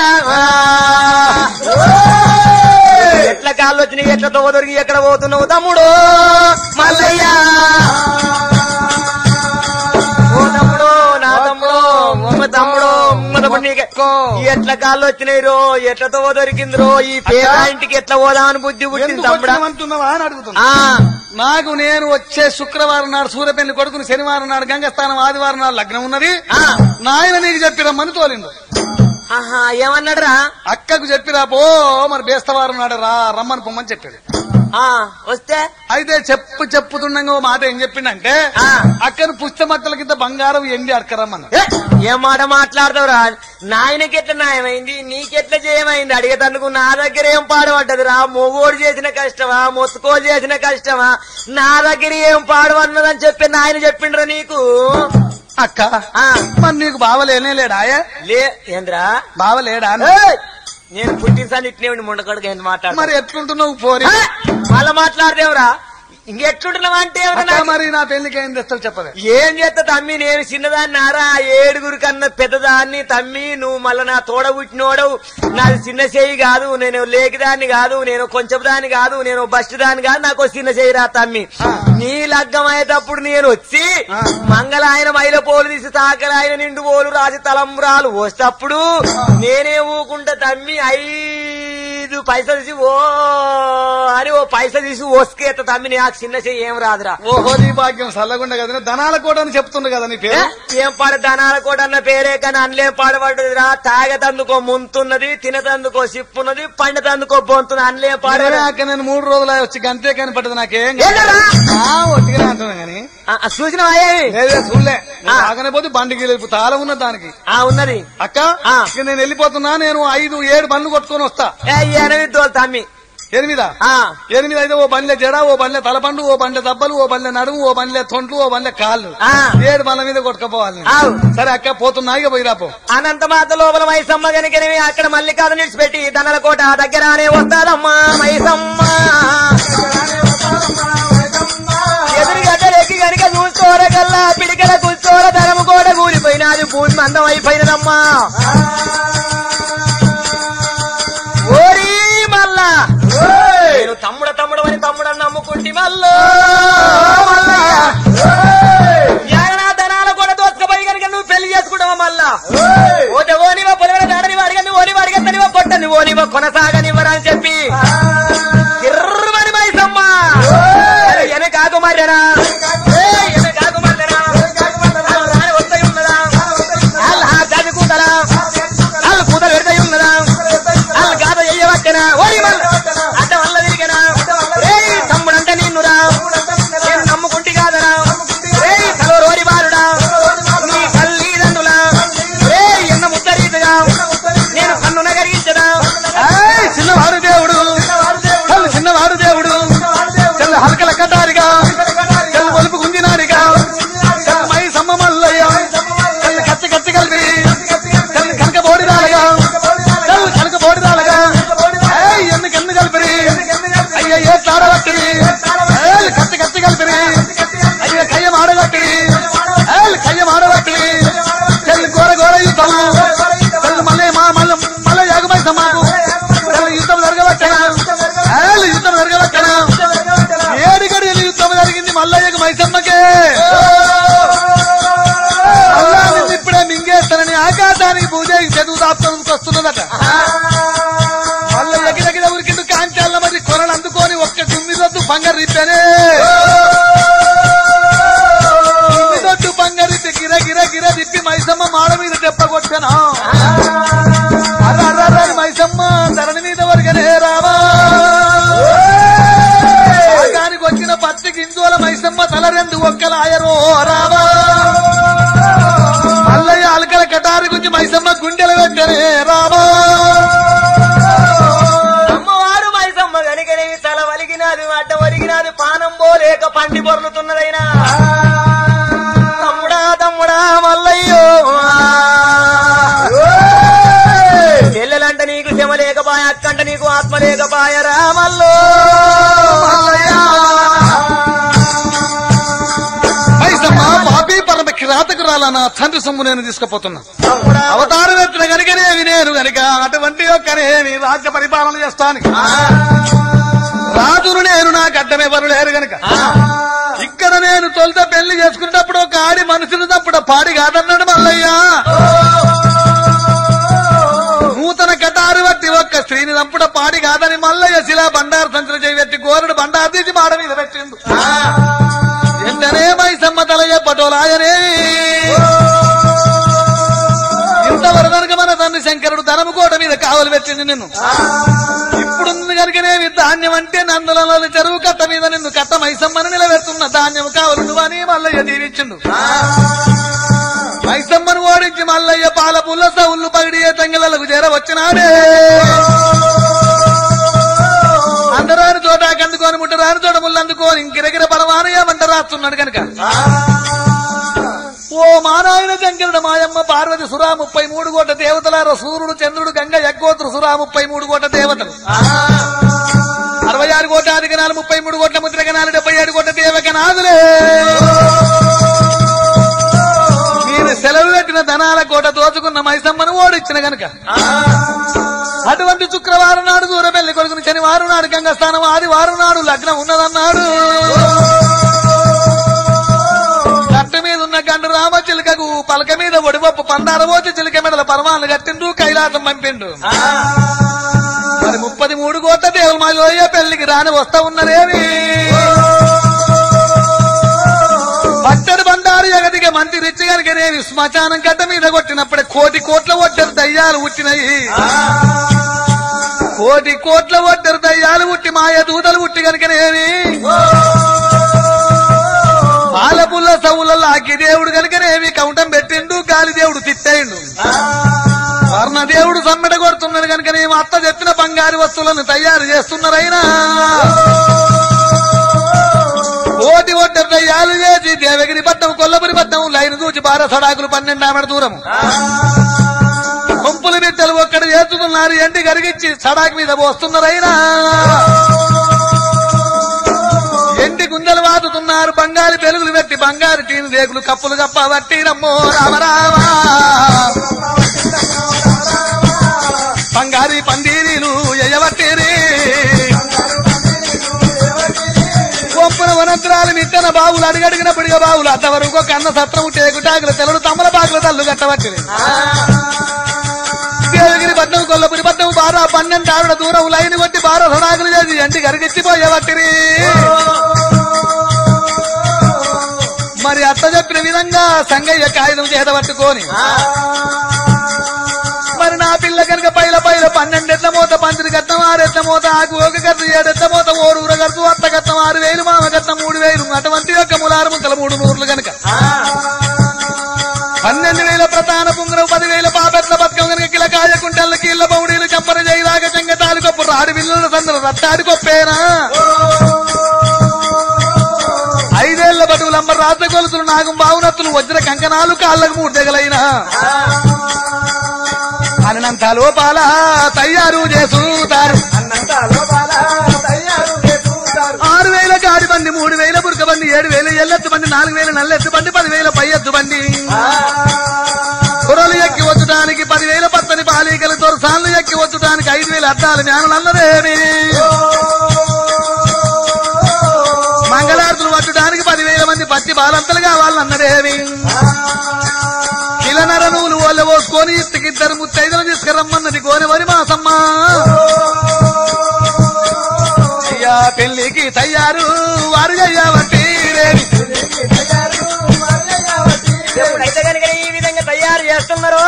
ఎట్ల కాళ్ళు వచ్చినాయి ఎట్ల తోవ దొరికి ఎక్కడ పోతున్నావు తమ్ముడు మల్లయ్య ఓ తమ్ముడు నా తమ్ముడు ఉమ్మ తమ్ముడు ఉమ్మ తమ్ముడు నీకే ఎట్ల కాళ్ళు వచ్చినాయి రో ఎట్ల తోవ దొరికింది రో ఈ పేద ఇంటికి ఎట్లా పోదామని బుద్ధి పుట్టింది ఎందుకు తమ్ముడా వచ్చినావంటున్నావా అని అడుగుతున్నా ఆ నాకు నేను వచ్చే శుక్రవారం నాడు సూర్యపెల్లి కొడుకుని శనివారం నాడు గంగస్థానం ఆదివారం నాడు లగ్నం ఉన్నది ఆ. నాయన నీకు చెప్పిరమ్మని తోలిండు ఆహా ఏమన్నాడు రా అక్కకు చెప్పిరా పో మరి బేస్తవారం నాడు రా రమ్మని పొమ్మని చెప్పాడు ఆ వస్తే అయితే చెప్పు చెప్పుతుండగా ఓ మాట ఏం చెప్పిండంటే ఆ. అక్కను పుస్తమత్తల కింద బంగారం ఎండి అడకరమ్మన్న ఏ, ఏం మాట మాట్లాడతావురా నాయనకి ఎట్లా న్యాయమైంది నీకెట్లా చేయమైంది అడిగేటందుకు నా దగ్గర ఏం పాడబడ్డది రా మొగోడు చేసిన కష్టమా మొత్తుకోలు చేసిన కష్టమా నా దగ్గర ఏం పాడబడినదని చెప్పి నాయన చెప్పిండ్రా నీకు అక్క ఆ మరి నీకు బావలేనే లేడాయే లే ఏంద్రా బావలేడా ఏయ్! నేను పుట్టినసారి ఇట్నే ఉండి ముండకొడుకు ఏంటి మాట్లాడు మరి ఎట్లుంటున్నావు పోరి మళ్ళా మాట్లాడదేవురా ఇంకెట్లుంటున్నావా అంటే ఎవరన్నా అక్క, మరి నా పెళ్లికి ఏం తెస్తావు చెప్పవే ఏం చేస్తా తమ్మి నేను చిన్నదాన్ని నారా ఆ ఏడుగురు కన్నా పెద్దదాన్ని తమ్మి నువ్వు మళ్ళా నా తోడ పుట్టినోడవు నాది చిన్న చేయి కాదు నేను లేకిదాన్ని కాదు నేను కొంచెం దాన్ని కాదు నేను బస్ట్ దాన్ని కాదు నాకు ఒక చిన్న చేయి రా తమ్మి నీ లగ్గం అయ్యేటప్పుడు నేను వచ్చి మంగళ ఆయన మైల పోలు తీసి తాకల ఆయన నిండు పోలు రాసి తలంబ్రాలు వస్తప్పుడు నేనే ఊకుంటా తమ్మి ఐదు పైసలు తీసి ఓ అని ఓ పైసలు తీసి ఓసుకేత తమ్మి నాకు చిన్న చెయ్యి ఏం రాదురా ఓహో నీ భాగ్యం చల్లగుండ కదా ధనాల కూడా అని చెప్తుండు కదా నీ ఏ? పేరు ఏం పాడ ధనాల కూడా అన్న పేరే కానీ అందులేం పాడబడ్డదిరా తాగేతందుకో ముంతున్నది తినతందుకో సిప్పున్నది పండతందుకో బొంతున్నది అందులేం పాడే అరే అక్క నేను మూడు రోజులు వచ్చి గంతే కానీ పట్టదు నాకేం ఏంటరా? ఆ, ఒట్టిగానే అంటున్నా గాని చూసిన అయ్యేవి లేదే చూడలే నేను రాగానే పోతే బండికి వెళ్ళి తాళం ఉన్నది దానికి ఆ ఉన్నది అక్క ఆ. ఇక నేను వెళ్ళిపోతున్నా నేను ఐదు ఏడు బండ్లు కొట్టుకొని వస్తా ఏ ఎనిమిది తోలు తమ్మి ఎనిమిదా ఆ ఎనిమిది అయితే ఓ బండ్లే జడ ఓ బండ్లే తలపండు ఓ బండ్లే దబ్బలు ఓ బండ్లే నడుము ఓ బండ్లే తొంట్లు ఓ బండ్లే కాళ్ళు ఆ. ఏడు బండ్ల మీద కొట్టుకపోవాలి నేను. ఆవు. సరే అక్క పోతున్నా ఇక పోయిరాపో అనంత మాత లోపల మైసమ్మ కనుకనేవి అక్కడ మల్లికాదు నిడిచిపెట్టి దనల కోట దగ్గరానే వస్తాదమ్మా మైసమ్మ ఎదురుగడ్డలెక్కి గనుక చూసుకోరగల్లా పిడికల కూర్చోర ధరము కూడా కూలిపోయినది భూమి మందం అయిపోయినదమ్మా ఓరి మల్లా నేను తమ్ముడ తమ్ముడు అని తమ్ముడు నమ్ముకుంటి మల్లో యాగనా ధనాల కూడా దోచుకపోయి కనుక నువ్వు పెళ్లి చేసుకుంటావా మళ్ళా ఓటే ఓనివా పొలవల దాడనివా అడిగని ఓనివా అడిగనివా పొట్టని ఓనివా కొనసాగనివ్వరా అని చెప్పి కిర్రమని మైసమ్మ ఎన కాకు మర్రనా ఎన కాకు మర్రనా వస్తాయి ఉన్నదా అల్లా జాతి కూతలా అల్లు కూతలు పెడతాయి ఉన్నదా అల్లు గాథ చెయ్యవచ్చనా ఓరి మల్ల అడ్డ వల్ల తిరిగనా రేయ్ తమ్ముడంటే నిన్నురా నేను నమ్ముకుంటి కాదరా రేయ్ తలో రోరి బాలుడా నీ తల్లిదండ్రులా రేయ్ ఎన్న ముద్దరీతుగా నేను కన్ను నగరించదా ఏయ్, చిన్నవాడు దేవుడు చల్లు చిన్నవాడు దేవుడు చల్లు హలకల కటారిగా చల్లు ఒలుపు గుంజినాడిగా చల్లు మై సమ్మ మల్లయ్య చల్లు కత్తి కత్తి కలిపి చల్లు కనక బోడిరాలుగా చల్లు కనక బోడిరాలుగా ఏయ్, ఎందుకు ఎన్ని కలిపిరి అయ్య ఏ తాడబట్టిరి ఏయ్, కత్తి కత్తి కలిపిరి అయ్య కయ్యం ఆడగట్టిరి ఏయ్, కయ్యం ఆడగట్టిరి చల్లు గోర గోర యుద్ధం చల్లు మళ్ళీ మా మళ్ళీ మళ్ళీ యాగమై సమాకు చల్లు యుద్ధం జరగబట్టనా ఏయ్, యుద్ధం జరగబట్టనా ఏడు గడియలు యుద్ధం జరిగింది మల్లయ్యకు మైసమ్మకే అల్లా నిన్ను ఇప్పుడే మింగేస్తానని ఆకాశానికి పూజ చదువు దాపుతానికి వస్తున్నదట మల్లయ్యకి దగ్గర ఉరికిండు కాంచాల మరి కొనలు అందుకొని ఒక్క కుమ్మిదొద్దు బంగారు రిప్పనే కుమ్మిదొద్దు బంగారు రిప్పి గిర గిర గిర తిప్పి మైసమ్మ మాడ మీద దెబ్బ కొట్టాను అర్రర్రని మైసమ్మ ధరణి మీద వరకనే రావా ఆగానికి వచ్చిన పత్తి గింజోల మైసమ్మ తల రెండు ఒక్కల ఆయరో రావా మల్లయ్య అలకల కటారి గురించి మైసమ్మ గుండెలు పెట్టనే రావా అమ్మవారు మైసమ్మ గనికనేవి తల వలిగినాది అడ్డ వలిగినాది పానం పోలేక పండి పొర్లుతున్నదైనా తమ్ముడా తమ్ముడా మల్లయ్యో చెల్లెలంట నీకు శమ లేకపాయ అక్కంట నీకు ఆత్మ లేకపాయ రామల్లో మల్లయ్య సంవత్సరాల నా తండ్రి సొమ్ము నేను తీసుకుపోతున్నా అవతారం ఎత్తిన కనుకనేమి నేను గనుక అటువంటి యొక్కనేమి రాజ్య పరిపాలన చేస్తాను రాజును నేను నాకు అడ్డమెవరు లేరు గనుక ఇక్కడ నేను తొలుత పెళ్లి చేసుకునేటప్పుడు ఒక ఆడి మనుషులు తప్పుడు పాడి కాదన్నాడు మల్లయ్యా నూతన కటారు బట్టి ఒక్క స్త్రీని దంపుడ పాడి కాదని మల్లయ్య శిలా బండారు సంచులు చేయబెట్టి గోరుడు బండారు తీసి మాడ మీద పెట్టిండు ఎంతనే మైసమ్మ తల చెప్పటోలాయనే ఇంతవరదనక మన తండ్రి శంకరుడు ధనము కోట మీద కావలి పెట్టింది నిన్ను ఇప్పుడుంది కనుకనే ధాన్యం అంటే నందులలో చెరువు కట్ట మీద నిన్ను కట్ట మైసమ్మను నిలబెడుతున్న ధాన్యం కావలు నువ్వని మల్లయ్య దీవించిండు మైసమ్మను ఓడించి మల్లయ్య పాల పుల్ల సౌళ్ళు పగిడి తంగలకు చేర వచ్చినాడే అందరాని చోట కందుకొని ముట్టరాని చోట ముళ్ళు అందుకొని ఇంకిరగిర పరమానయమంట రాస్తున్నాడు కనుక ఓ మానాయన శంకరుడు మాయమ్మ పార్వతి సురా ముప్పై మూడు కోట దేవతలార సూర్యుడు చంద్రుడు గంగ యగ్గోత్రు సురా ముప్పై మూడు కోట దేవతలు అరవై ఆరు కోట్ల అధికనాలు ముప్పై మూడు కోట్ల ముద్రగణాలు డెబ్బై ఏడు కోట్ల దేవకనాథులే మీరు సెలవు పెట్టిన ధనాల కోట దోచుకున్న మైసమ్మను ఓడిచ్చిన గనుక అటువంటి శుక్రవారం నాడు దూరబెల్లి కొడుకుని శనివారం నాడు గంగస్థానం ఆదివారం నాడు లగ్నం ఉన్నదన్నాడు కట్ట మీద ఉన్న గండు రామ చిలుకకు పలక మీద ఒడిపప్పు పందారబోతి చిలుక మెడల పరమాలు కట్టిండు కైలాసం పంపిండు మరి ముప్పది మూడు కోట్ల దేవుల మాలోయ పెళ్లికి రాని వస్తా ఉన్నరేమి పట్టడి బండారు ఎగదిగా మంత్రి రిచ్చి కనుకనేవి శ్మశానం గడ్డ మీద కొట్టినప్పుడే కోటి కోట్ల ఒడ్డరు దయ్యాలు పుట్టినాయి కోటి కోట్ల ఒడ్డరు దయ్యాలు పుట్టి మాయ దూతలు పుట్టి కనుకనేవి పాలపుల్ల సవులలో అగ్గి దేవుడు కనుకనేవి కౌంటం పెట్టిండు గాలి దేవుడు తిట్టయిండు వర్ణ దేవుడు సమ్మెడ కొడుతున్నాడు కనుక నేను అత్త చెప్పిన బంగారు వస్తువులను తయారు చేస్తున్నారైనా కోటి ఒడ్డ దయ్యాలు చేసి దేవగిరి పట్నం కొల్లపురి పట్నం లైన్ చూచి బార సడాకులు పన్నెండు ఆమెడ దూరం కొంపుల బిడ్డలు ఒక్కడు చేస్తున్నారు ఎంటి కరిగిచ్చి సడాకు మీద పోస్తున్నారైనా ఎంటి గుండెలు వాదుతున్నారు బంగారు పెలుగులు పెట్టి బంగారు టీను రేకులు కప్పులు కప్ప వట్టి రమ్మో రామరామా బంగారి పందిరీలు ఎయవట్టిరి కొంపున వనంతరాలు మిట్టన బావులు అడుగడిగిన పిడిగ బావులు అంతవరకు ఒక అన్న సత్రము టేకుటాకులు తెల్లడు తమ్మల పాకుల తల్లు కట్టవట్టిరి దేవగిరి పట్నం కొల్లపురి పట్నం బారా పన్నెండు ఆవిడ దూరం లైన్ కొట్టి బారా సడాకులు చేసి ఎంటి కరిగిచ్చిపోయేవట్టిరి మరి అత్త చెప్పిన విధంగా సంగయ్య కాగితం చేత పట్టుకొని మరి నా పిల్ల కనుక పైల పైల పన్నెండెట్ల మూత పందిరి కట్నం ఆరెట్ల మూత ఆకు ఒక కట్టు ఏడెట్ల మూత ఓరూర కట్టు అత్త కట్నం ఆరు వేలు మామ కట్నం మూడు వేలు అటువంటి యొక్క ములారు ముక్కల మూడు నూర్లు కనుక పన్నెండు వేల ప్రధాన పుంగరం పదివేల పాపెట్ల బతుకం కనుక కిల కాయ కుంటల కీళ్ళ పౌడీలు చంపర జైలాగ చెంగతాలు కొప్పు రాడి బిల్లుల సందరు రత్తాడి కొప్పేనా ఐదేళ్ల బటువులు అమ్మ రాత్రి కొలుతులు నాగం బావునత్తులు వజ్ర కంకణాలు కాళ్ళకు మూడు తెగలైనా అనంత లోపాల తయారు చేసుతారు ఆరు వేల గాడి బండి మూడు వేల బురక బండి ఏడు వేల ఎల్లెత్తు బండి నాలుగు వేల నల్లెత్తు బండి పదివేల పై ఎత్తు బండి కుర్రలు ఎక్కి వచ్చడానికి పదివేల పత్తని పాలీకలు దొరసాన్లు ఎక్కి వచ్చడానికి ఐదు వేల అద్దాలు జ్ఞానులు అన్నదేమి మంగళారతులు పట్టడానికి పదివేల మంది పత్తి బాలంతలు కావాలన్నదేమి కిలనర నువ్వులు ఓళ్ళ పోసుకొని ఇద్దరు ముత్తైదులు తీసుకురమ్మన్నది కోనెవరి మాసమ్మ అయ్యా పెళ్లికి తయారు వారు అయ్యావంటే ఎప్పుడైతే కనుక ఈ విధంగా తయారు చేస్తున్నారు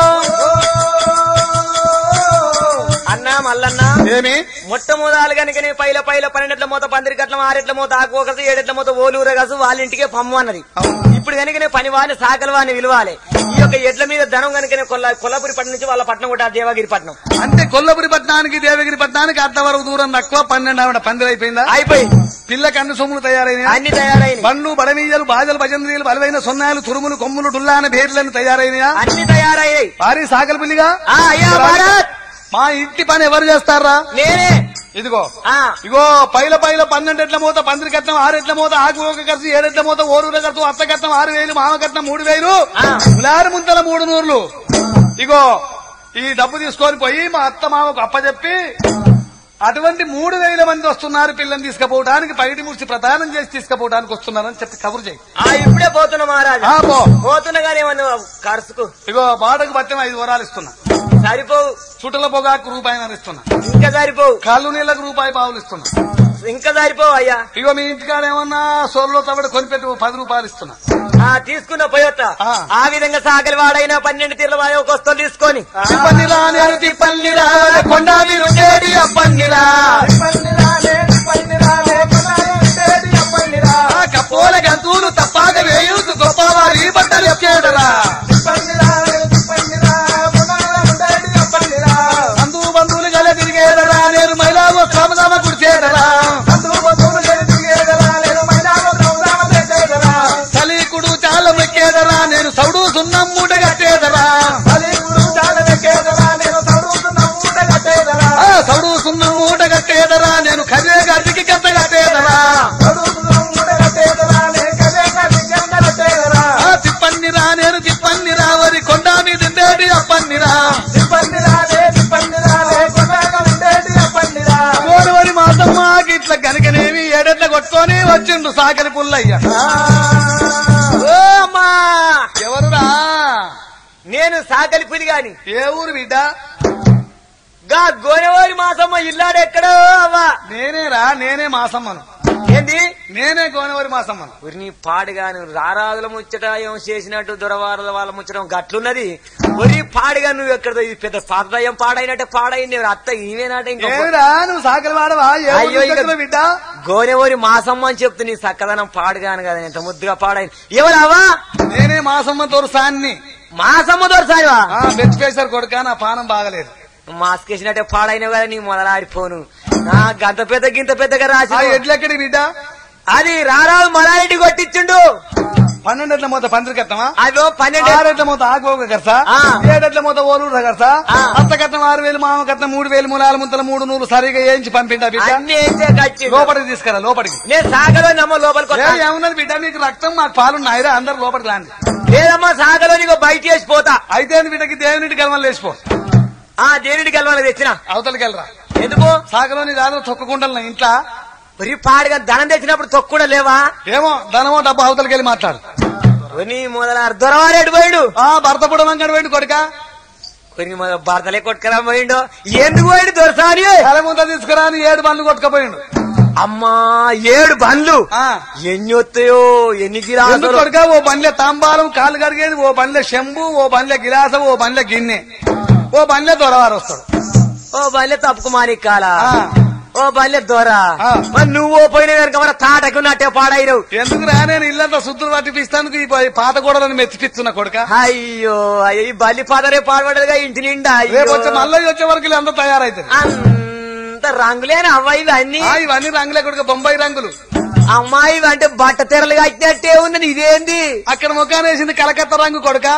అన్నా మల్లన్న ఏమి మొట్టమొదలు కనుక పైల పైల పన్నెండెట్ల మూత పందిరి గట్ల ఆరెట్ల మూత ఆకు ఒకటి ఏడెట్ల మూత ఓలూర గసు వాళ్ళ ఇంటికే పమ్ము అన్నది ఇప్పుడు కనుక పని వాని సాకల వాని విలువాలి ఈ యొక్క ఎడ్ల మీద ధనం కనుక కొల్ల కొల్లపురి పట్నం నుంచి వాళ్ళ పట్నం కూడా దేవగిరి పట్నం అంటే కొల్లపురి పట్టణానికి దేవగిరి పట్టణానికి అర్ధవరకు దూరం తక్కువ పన్నెండు ఆవిడ పందిరి అయిపోయిందా అయిపోయింది పిల్లకి అన్ని సొమ్ములు తయారైన అన్ని తయారైనవి బండ్లు బడమీయలు బాజలు భజంద్రీలు బలవైన సొన్నాలు తురుములు కొమ్ములు డుల్లాన భేట్లను తయారైనయా అన్ని తయారయ్యాయి భారీ సాకల పిల్లిగా ఆ, అయ్యా భారత్ మా ఇంటి పని ఎవరు చేస్తారా నేనే ఇదిగో ఆ ఇగో పైల పైల పన్నెండు ఎట్ల మూత పందిరి కట్నం ఆరు ఎట్ల మూత ఆకు ఒక ఖర్చు ఏడు ఎట్ల మూత ఓరూర ఖర్చు అత్త కట్నం ఆరు వేలు మామ కట్నం మూడు వేలు ఆ. ములారు ముంతల మూడు నూర్లు ఇగో ఈ డబ్బు తీసుకొని పోయి మా అత్త మామకు అప్పచెప్పి అటువంటి మూడు వేల మంది వస్తున్నారు పిల్లని తీసుకుపోవడానికి పైడి ముడిచి ప్రదానం చేసి తీసుకుపోవడానికి వస్తున్నారని చెప్పి కబురు చేయి ఆ ఇప్పుడే పోతున్నా మహారాజా ఆ, పో పోతున్నా కానీ ఏమన్నా ఖర్చుకు ఇగో బాటకు బట్టం ఐదు వరాలు ఇస్తున్నా సరిపోవు చుట్టల పొగాకు రూపాయి ఇస్తున్నా ఇంకా సరిపోవు కాళ్ళు నీళ్ళకు రూపాయి పావులు ఇస్తున్నా ఇంకా సరిపోవు అయ్యా ఇగో మీ ఇంటికాడ ఏమన్నా సోర్లో తవ్వడ కొనిపెట్టి పది రూపాయలు ఇస్తున్నా ఆ తీసుకున్న పోయొత్తా ఆ. ఆ విధంగా సాగలి వాడైనా పన్నెండు తీర్ల వాయి ఒక వస్తువు తీసుకొని తిప్పన్నిరా నేను తిప్పన్నిరా కొండ మీరు చేడి అప్పన్నిరా ఆ కపోల గంతువులు తప్పాక వేయుతు గొప్పవారి బట్టలు ఎక్కేడరా అందు బంధువులు గల తిరిగేదరా నేను మైలాగో శ్రమదామ కుడిచేదరా సలీకుడు చాలా ఎక్కేదరా నేను సౌడు సున్నం మూట కట్టేదరా ఆ సౌడు సున్నం మూట కట్టేదరా నేను ఖర్రే గడ్డికి గంత కట్టేదరా ఆ తిప్పన్నిరా నేను తిప్పన్నిరా వరి కొండ మీద ఉండేటి అప్పన్నిరా గోరువరి మాసమ్మ ఇట్లా గనకనేమి ఏడెట్ల కొట్టుకొని వచ్చిండు సాకలి పుల్లయ్య ఓ అమ్మా ఎవరురా నేను సాగలి పులి గాని ఏ ఊరు బిడ్డ గా గోనెవారి మాసమ్మ ఇల్లాడు ఎక్కడో అవ్వా నేనేరా నేనే మాసమ్మను ఏంది నేనే గోనవరి మాసమ్మను ఒరి నీ పాడుగాను రారాజుల ముచ్చట ఏం చేసినట్టు దొరవారుల వాళ్ళ ముచ్చటం గట్లున్నది ఒరి పాడుగా నువ్వు ఎక్కడ ఇది పెద్ద పాతదయం పాడైనట్టే పాడైంది అత్త ఈమెనాట ఇంకా ఏమిరా నువ్వు సాకలి వాడవా ఏ ఊరు అయ్యో, నుంచి ఇక- వచ్చినావు బిడ్డ గోనెవరి మాసమ్మ అని చెప్తు నీ చక్కదనం పాడుగాను కదా ఎంత ముద్దుగా పాడైంది ఎవరావా నేనే మాసమ్మ తొరసాన్ని మాసమ్మ దొరసానివా ఆ బెచ్ పేసారు కొడుక నా పానం బాగలేదు మాస్క్ వేసినట్టే పాడైనవు కదా నీ మొదలాడిపోను నా గంత పెద్ద గింత పెద్దగా ఆ రాసి ఎడ్లెక్కడి బిడ్డ అది రారాజు మలారెడ్డి కొట్టించుండు పన్నెండెట్ల మూత పందిరి కట్టమా అదో పన్నెండు ఆరెట్ల మూత ఆకోక ఖర్చా ఆ. ఏడెట్ల మూత ఓరూర ఖర్చా ఆ. అత్త కట్నం ఆరు వేలు మామ కట్నం మూడు వేలు మూలాల ముంతల మూడు నూరు సరిగా వేయించి పంపిండా బిడ్డ అన్ని వేసే కచ్చి లోపలికి తీసుకురా లోపలికి నేను సాగలో నమ్మ లోపలికి ఏ, వస్తా. ఏమున్నది బిడ్డ మీకు రక్తం మాకు పాలున్నాయిరా అందరు లోపలికి రాండి లేదమ్మా సాగలో నీకు బయట వేసి పోతా అయితే బిడ్డకి దేవునిటి గెలవలు లేచిపో ఆ దేనిటి గెలవాలి తెచ్చిన అవతలికి వెళ్ళరా ఎందుకు సాగలోని కాదు తొక్కుకుంటా ఇంట్లో మరి పాడుగా ధనం తెచ్చినప్పుడు తొక్కు కూడా లేవా ఏమో ధనమో డబ్బు అవతలికి వెళ్ళి మాట్లాడు కొన్ని మొదల దొరవారేడు పోయిండు ఆ భర్త పుడమంగడు పోయింది కొడుక కొన్ని మొదల భర్తలే కొట్టుకురా పోయిండు ఎందుకు పోయిండు దొరసాని తల ముంద తీసుకురా అని ఏడు బండ్లు కొట్టుకపోయిండు అమ్మా ఏడు బండ్లు ఆ. ఎన్ని వస్తాయో ఎన్ని ఎందుకు గిలాసులు కొడుక ఓ బండ్లే తాంబాలం కాలు కడిగేది ఓ బండ్లే చెంబు ఓ బండ్లే గిలాసం ఓ బండ్లే గిన్నె ఓ బండ్లే దొరవారు వస్తాడు ఓ బల్లె తప్పుకు మానిక్కాలా ఆ. ఓ బల్లె దొర ఆ. మరి నువ్వు పోయిన కనుక మన తాటకు నట్టే పాడైనవు ఎందుకు రా నేను ఇల్లంతా శుద్ధులు పట్టిపిస్తాను ఈ ప- పాత గోడలను మెచ్చిపిస్తున్నా కొడుక అయ్యో అయ్యో ఈ బల్లి పాదరే పాడబడదుగా ఇంటి నిండా రేపు అయ్యో వచ్చే మళ్ళీ వచ్చే వరకు వీళ్ళు అందరూ తయారైతారు అంత రంగులేని అవ్వ ఇవన్నీ ఆ, ఇవన్నీ రంగులే కొడుక బొంబాయి రంగులు అమ్మాయి అంటే బట్ట తెరలు కట్టినట్టే ఉన్నది ఇదేంది అక్కడ ముఖాన్ని వేసింది కలకత్తా రంగు కొడుక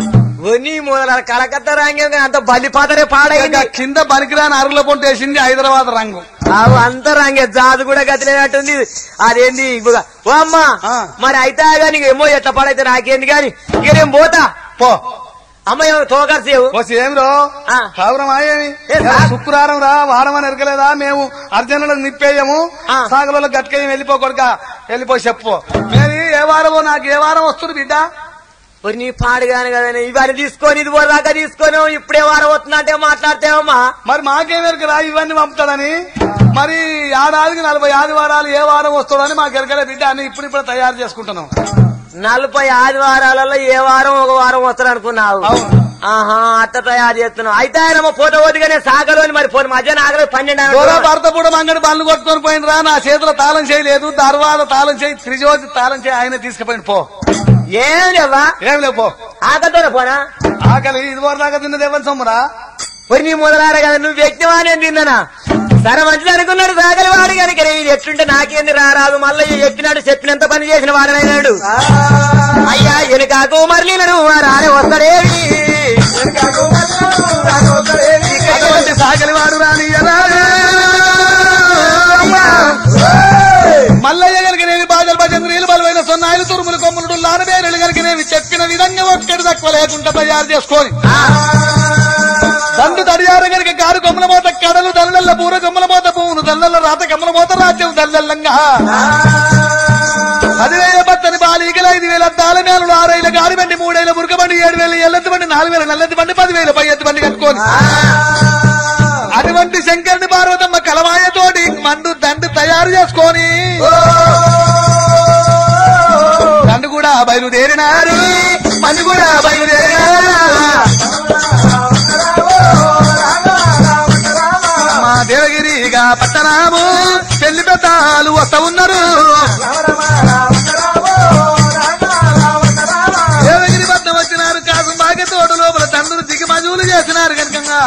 నీ మొదల కలకత్తా రంగం అంత బల్లి పాదరే పాడైంది ఇంకా కింద బనికిరాని అరుగుల పొంట వేసింది హైదరాబాద్ రంగు అవు అంత రంగే జాదు కూడా గతిలేనట్టుంది అదేంది ఇవ్వగా. ఓ అమ్మా ఆ. మరి అయితే గాని ఏమో ఎట్లా పాడైతే నాకేంది గాని ఇక నేను పోతా పో అమ్మ ఏమో తోకర్సేవు వచ్చి ఏం రో ఆ. కావురం ఏమి ఏ సార్? శుక్రవారం రా వారం అని ఎరకలేదా మేము అర్జునులకు నిప్పేయము ఆ. సాగులలో గట్కేయం వెళ్ళిపో కొడుక వెళ్ళిపో చెప్పు నేను ఏ వారమో నాకు ఏ వారం వస్తుంది బిడ్డ మరి నీ పాడుగాను కదా ఇవన్నీ తీసుకొని ఇది దాకా తీసుకొని ఇప్పుడే వారం వస్తున్నట్టే మాట్లాడతావమ్మా మరి మాకేం ఎరక రా ఇవన్నీ పంపుతాడని మరి ఏడాదికి నలభై ఆదివారాలు ఏ వారం వస్తాడని మాకు ఎరకలే బిడ్డ అని ఇప్పుడు ఇప్పుడు తయారు చేసుకుంటున్నాం నలభై ఆదివారాలలో ఏ వారం ఒక వారం వస్తారు అనుకున్నావు అవును. ఆహా అట్ట తయారు చేస్తున్నావు అయితే ఆయన ఫోటో పోతుగానే సాగలోని మరి ఫోన్ మధ్యాహ్నం ఆగలేదు పన్నెండు దూర ఆయన భర్త కూడా మంగడి బండ్లు కొట్టుకొని పోయినరా నా చేతిలో తాళం చేయలేదు దర్వాద తాళం చేయి త్రిజోతి తాళం చేయి ఆయన తీసుకుపోయింది పో ఏం లేవా ఏం లేవు పో ఆకతోనే పోనా ఆకలి ఇది వరదాకా తిన్నది ఎవరి సొమ్మురా మరి నీ మొదలార కదా నువ్వు వ్యక్తివా నేను తిన్నానా సరే మంచిది అనుకున్నాడు సాగలి వాడు కనుక ఇది ఎట్లుంటే నాకేంది రారాదు మళ్ళీ చెప్పినాడు చెప్పినంత పని చేసిన వాడనైనాడు అయ్యా వెనుకాకు మరలి రానే వస్తాడేవి అటువంటి సాగలి వాడు రాని అంతా తయారు చేసుకొని దండు తడియారు గనుక కారు కొమ్మల మోత కడలు దల్లల్ల పూర కొమ్మల మోత పువ్వును దల్లల్ల రాత కమ్మల మోత రాజ్యం దల్లల్లంగా పదివేల బత్తని బాలీకల ఐదు వేల అద్దాల నేలలు ఆరేళ్ళ గాడి బండి మూడేళ్ళ మురుక బండి ఏడు వేల ఎల్లెత్తి బండి నాలుగు వేల నల్లెత్తి బండి పదివేల పై ఎత్తి బండి కట్టుకొని అటువంటి శంకరుని పార్వతమ్మ కలవాయతోటి మండు దండు తయారు చేసుకొని దండు కూడా బయలుదేరినారు మందు కూడా బయలుదేరినారు మా దేవగిరిగా పట్టణము పెళ్లి పెద్దాలు వస్తా ఉన్నారు దేవగిరి పట్నం వచ్చినారు కాసు బాగా తోట లోపల తండ్రులు దిగమజువులు చేసినారు కనుకంగా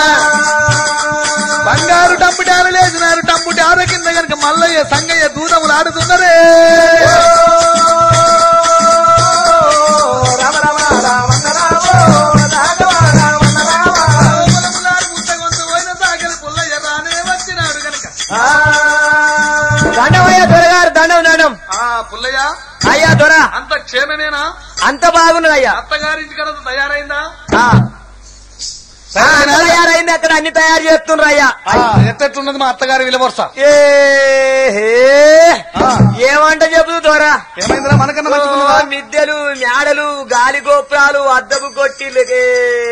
బంగారు టంపుటారు లేచినారు టంపుటారు కింద కనుక మల్లయ్య సంగయ్య దూరములు ఆడుతున్నారే పొలములారు ముత్తగొంతు పోయిన సాగరి పుల్లయ్య రానే వచ్చినాడు కనుక దండమయ్య దొరగారు దండం దండం ఆ పుల్లయ్య అయ్యా దొర అంత క్షేమమేనా అంత బాగున్నది అయ్యా అత్తగారింటి కడ తయారైందా ఆ. ఆ, అంత తయారైంది అక్కడ అన్ని తయారు చేస్తుండ్రు అయ్యా ఆ, ఎట్టెట్లున్నది మా అత్తగారి విలవరుస ఏ హే. ఏమంట చెప్పు దొరా ఏమైందిరా మనకన్నా మంచుకున్నదా మిద్దెలు మేడలు గాలి గోపురాలు అద్దపు కొట్టిలకే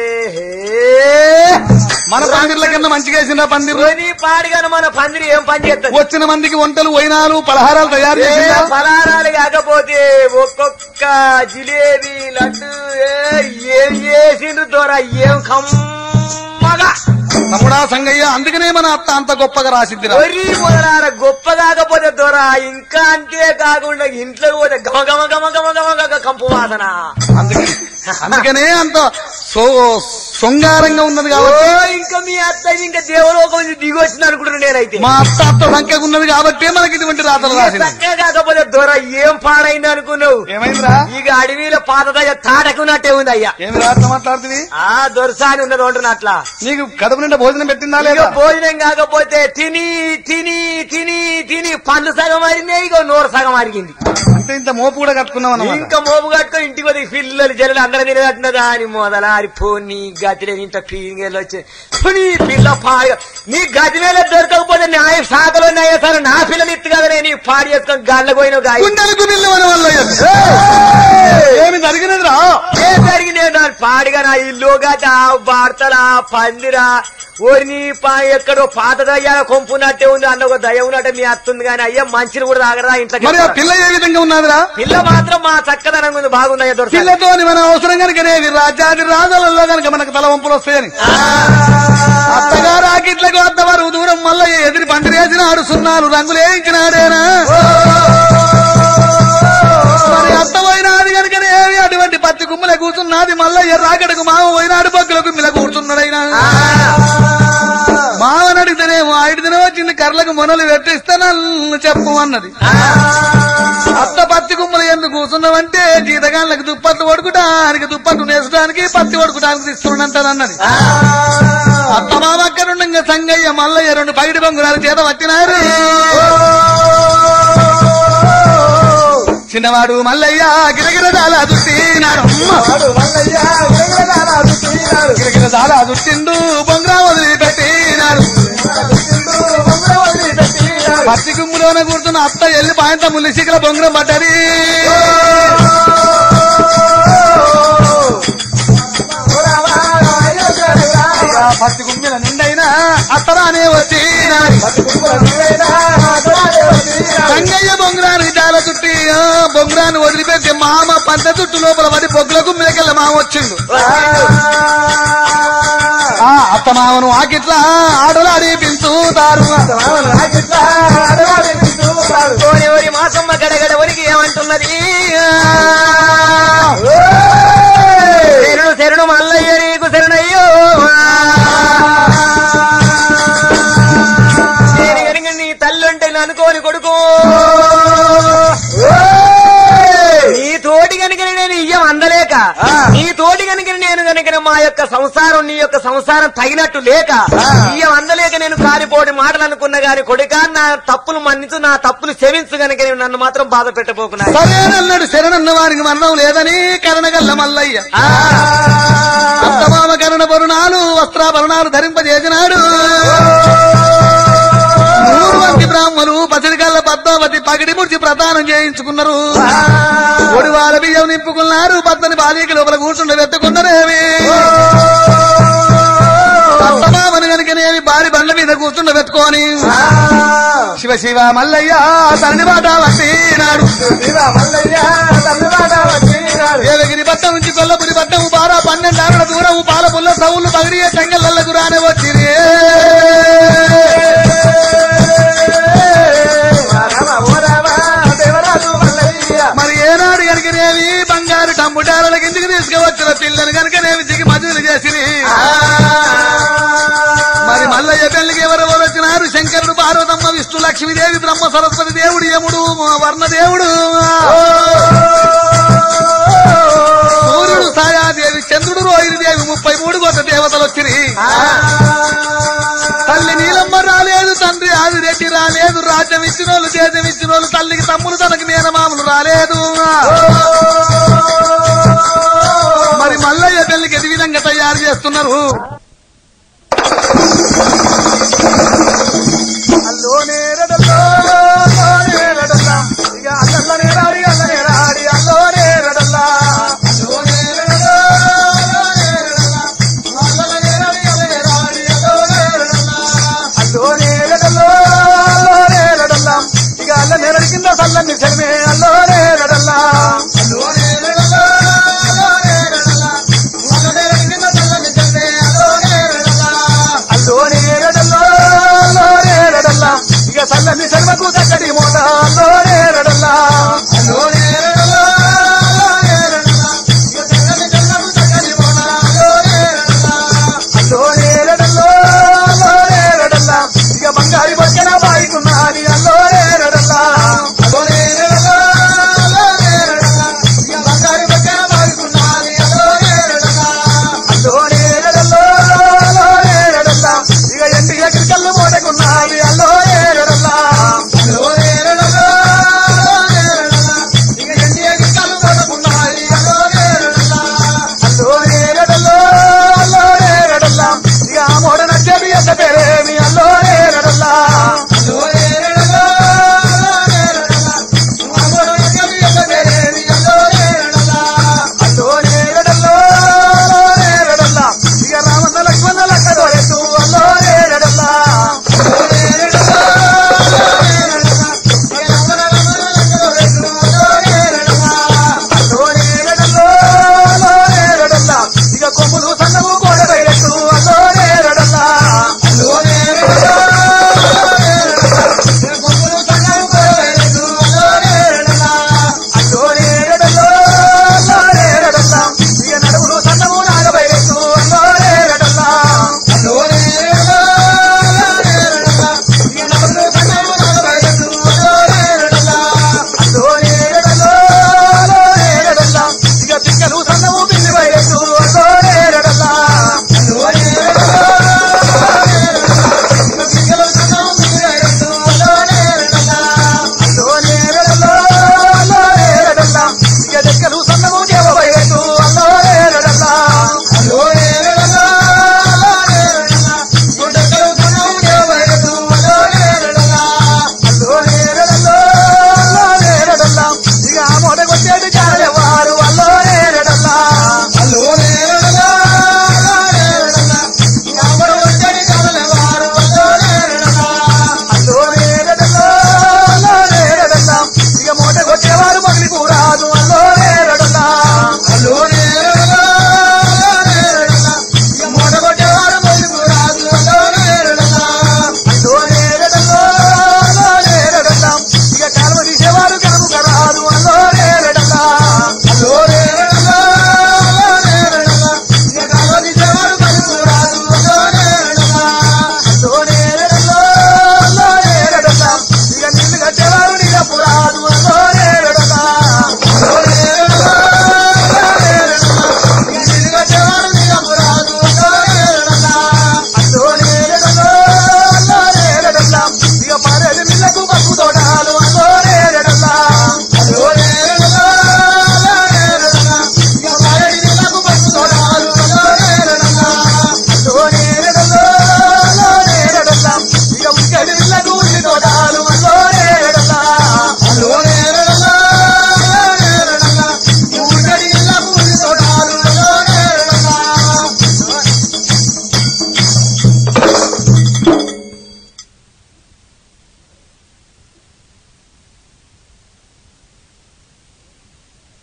మన పందిర్ల కింద మంచిగా వేసిన పందిర్లు పాడిగాను మన పందిరి ఏం పని చేస్తుంది వచ్చిన మందికి వంటలు వైనాలు పలహారాలు తయారు ఏ చేసిందా ఫలారాలు కాకపోతే ఒక్కొక్క జిలేబీ లడ్డు ఏ, ఏం చేసిండు దొర ఏం కమ్మగా తమ్ముడా సంగయ్య అందుకనే మన అత్త అంత గొప్పగా రాసిద్దిరా వరి మొదలార గొప్ప కాకపోతే దొర ఇంకా అంతే కాకుండా ఇంట్లో పోతే గమ గమ గమ గమ గమ గమ కంపు వాసన అందుకనే అందుకనే అంత సో శృంగారంగా ఉన్నది ఓ కాబట్టి ఇంకా మీ అత్త ఇంకా దేవలోకం నుంచి దిగి వచ్చింది అనుకుంటున్నా నేనైతే మా అత్త అత్త సంఖ్యగా ఉన్నది కాబట్టి మనకి ఇటువంటి రాతలు రాసింది చక్కగా కాకపోతే దొర ఏం పాడైంది అనుకున్నావు ఏమైందిరా ఇక అడవిలో పాతదయ్య తాటకున్నట్టే ఉంది అయ్యా ఏమి రాత మాట్లాడుతుంది ఆ దొరసాని ఉన్నది అంటున్నా అట్లా నీకు కడుపు నిండా భోజనం పెట్టిందా ఇక లేదా భోజనం కాకపోతే తిని తిని తిని తిని పండ్లు సగం అరిగినాయి ఇక నోరు సగం అరిగింది అంటే ఇంత మోపు కూడా కట్టుకున్నాం అన్నమాట ఇంకా మోపు కట్టుకొని ఇంటికి పోతే పిల్లలు జల్లు అందరూ తినగట్టినదా అని మొదలారి పోనీ గతిలో ఇంత ఫీలింగ్ వచ్చి పోనీ పిల్ల పాడు నీ గతి మీద దొరకకపోతే న్యాయ శాఖలో న్యాయ సార్ నా పిల్లలు ఇత్తు కదా నీ పాడు చేసుకొని గాల్లో పోయిన గాయ గుండెలకు నిల్లు అని వల్ల ఏమి జరిగినదిరా ఏ జరిగింది దాని పాడిగా నా ఇల్లు గట వార్తలా పందిరా ఓరిని పా ఎక్కడో పాత దయ్యాల కొంపున్నట్టే ఉంది అన్న ఒక దయ ఉన్నట్టే మీ అత్తుంది కానీ అయ్యా మంచిని కూడా తాగరా ఇంట్లో మరి ఆ పిల్ల ఏ విధంగా ఉన్నదిరా పిల్ల మాత్రం మా చక్కదనంగా ఉంది బాగుందయ్యా దొరక పిల్లతో మన అవసరం కనుకనే రాజ్యాది రాజాలలో కనుక మనకు తల వంపులు వస్తాయని అత్తగారు ఆకిట్లకు అత్తవారు దూరం మల్ల ఎదిరి పందిరేసిన ఆడుస్తున్నారు రంగులు వేయించినాడేనా మరి అత్త పోయినాడు కనుకనే ఏమి అటువంటి పత్తి కుమ్మలే కూర్చున్నది మల్లయ్య రాకడకు మామ పోయినాడు బగ్గుల కుమ్మిల కూర్చున్నాడైనా మామని అడిగితేనేమో ఐదు దినం వచ్చింది కర్లకు మొనలు పెట్టిస్తానని చెప్పు అన్నది అత్త పత్తి కుమ్మలు ఎందుకు కూర్చున్నావంటే జీతగాళ్ళకి దుప్పట్లు వడుకుటానికి దుప్పట్లు నేసడానికి పత్తి వడుకుటానికి తీసుకున్నాంటానన్నది అత్త మామ అక్కడుండగా సంగయ్య మల్లయ్య రెండు పైడి బొంగురాలు చేత పట్టినారు చిన్నవాడు మల్లయ్య గిరగిర దాలా దుట్టినాడు గిరగిర దాలా దుట్టిండు బొంగురా వదిలిపెట్టినాడు పత్తి గుమ్ములోన కూర్చున్న అత్త ఎల్లి పాయంత ముల్లి సిగల బొంగురం పడ్డది ఆ పత్తి గుమ్మిల నిండైనా అత్తరానే వచ్చినాడు సంగయ్య బొంగురానికి చాలా చుట్టి ఆ, బొంగురాన్ని వదిలిపెట్టి మామ పంట చుట్టు లోపల పడి బొగ్గుల గుమ్మిలకెళ్ళ మామ వచ్చిండు ఆ అత్త మామను ఆకిట్లా ఆడలాడి పించుతారు ఓరి ఓరి మాసమ్మ గడగడ ఒరికి ఏమంటున్నది శరణు శరణు మల్లయ్య నీకు శరణయ్యో నేను కనుక నీ తల్లి అంటే అనుకోని కొడుకు నీ తోటి కనుక నేను ఇయ్యం అందలేక నీ తోటి కనుక నేను కనుక మా యొక్క సంసారం నీ యొక్క సంసారం తగినట్టు లేక ఈ అందలేక నేను కారిపోడి మాటలు అనుకున్నా గాని కొడుక నా తప్పులు మన్నించు నా తప్పులు క్షమించు గనుక నేను నన్ను మాత్రం బాధ పెట్టబోకున్నా సరేనన్నాడు శరణన్న వారికి మరణం లేదని కరణగల్ల మల్లయ్య అత్తమామ కరణ వరుణాలు వస్త్రాభరణాలు ధరింపజేసినాడు నూరు మంది బ్రాహ్మలు పసిడికల్ల పద్మావతి పగిడి ముడిచి ప్రదానం చేయించుకున్నారు ఒడివాల బియ్యం నింపుకున్నారు పద్మని బాలిక లోపల కూర్చుండ వెతుకున్నారేమి అత్తమామని కనుకనేమి భారీ బండ్ల మీద కూర్చుండ పెట్టుకొని శివ శివ మల్లయ్య తండ్రి మాట వట్టినాడు దేవగిరి పట్టం నుంచి కొల్లపురి పట్టం బారా పన్నెండు ఆరుల దూరం పాల పుల్ల సవులు పగిడియే చెంగళ్ళకు రానే వచ్చింది మరి ఏనాడు కనుకనేవి బంగారు టంబుటాల కిందికి తీసుకువచ్చిన పిల్లని కనుకనేవి దిగి మజూలు చేసిరి మరి మల్లయ్య పెళ్లికి ఎవరెవరు వచ్చినారు శంకరుడు పార్వతమ్మ విష్ణు లక్ష్మీదేవి బ్రహ్మ సరస్వతి దేవుడు యముడు వర్ణదేవుడు సూర్యుడు ఛాయాదేవి చంద్రుడు రోహిణి దేవి ముప్పై మూడు కొత్త దేవతలు వచ్చిరి తల్లి నీలమ్మ రాలేదు తండ్రి ఆదిరెడ్డి రాలేదు రాజ్యం ఇచ్చిన వాళ్ళు దేశం ఇచ్చిన వాళ్ళు తల్లికి తమ్ములు తనకి మేనమామలు రాలేదు మరి మల్లయ్య పెళ్లికి ఎది విధంగా తయారు చేస్తున్నారు ఇక అల్ల నేరడి కింద సల్లని శర్మే అల్లోనే రడల్లా అల్లోనే రడల్లా అల్లోనే రడల్లా ఇక సల్లని శర్మకు చక్కటి మోట అల్లోనే రడల్లా అల్లోనే రడల్లా అల్లోనే రడల్లా ఇక సల్లని శర్మకు చక్కటి మోట అల్లోనే రడల్లా అల్లోనే రడల్లా అల్లోనే రడల్లా ఇక బంగారి బొక్కన బాయికున్నది అల్లోనే రడల్లా అల్లోనే రడల్లా అల్లోనే రడల్లా ఇక బంగారి బొక్కన బాయికున్నది అల్లోనే రడల్లా అల్లోనే రడల్లా అల్లోనే రడల్లా ఇక ఎండి ఎక్కడి కళ్ళు మోటకున్నది అల్లోనే రడల్లా అల్లోనే రడల్లా అల్లోనే రడల్లా ఇక ఎండి ఎక్కడి కళ్ళు మోటకున్నది అల్లోనే రడల్లా అల్లోనే రడల్లా అల్లోనే రడల్లా ఇక ఆ మోడ నచ్చేది ఎంత పేరేమి అల్లోనే రడల్లా అల్లోనే రడల్లా అల్లోనే రడల్లా ఆ మోడ నచ్చేది ఎంత పేరేమి అల్లోనే రడల్లా అల్లోనే రడల్లా అల్లోనే రడల్లా ఇక రామన్న లక్ష్మణ లక్క దొరెత్తు అల్లోనే రడల్లా అల్లోనే రడల్లా అల్లోనే రడల్లా ఇక రామన్న లక్ష్మణ లక్క దొరెత్తు అల్లోనే రడల్లా అల్లోనే రడల్లా అల్లోనే రడల్లా ఇక కొమ్ములు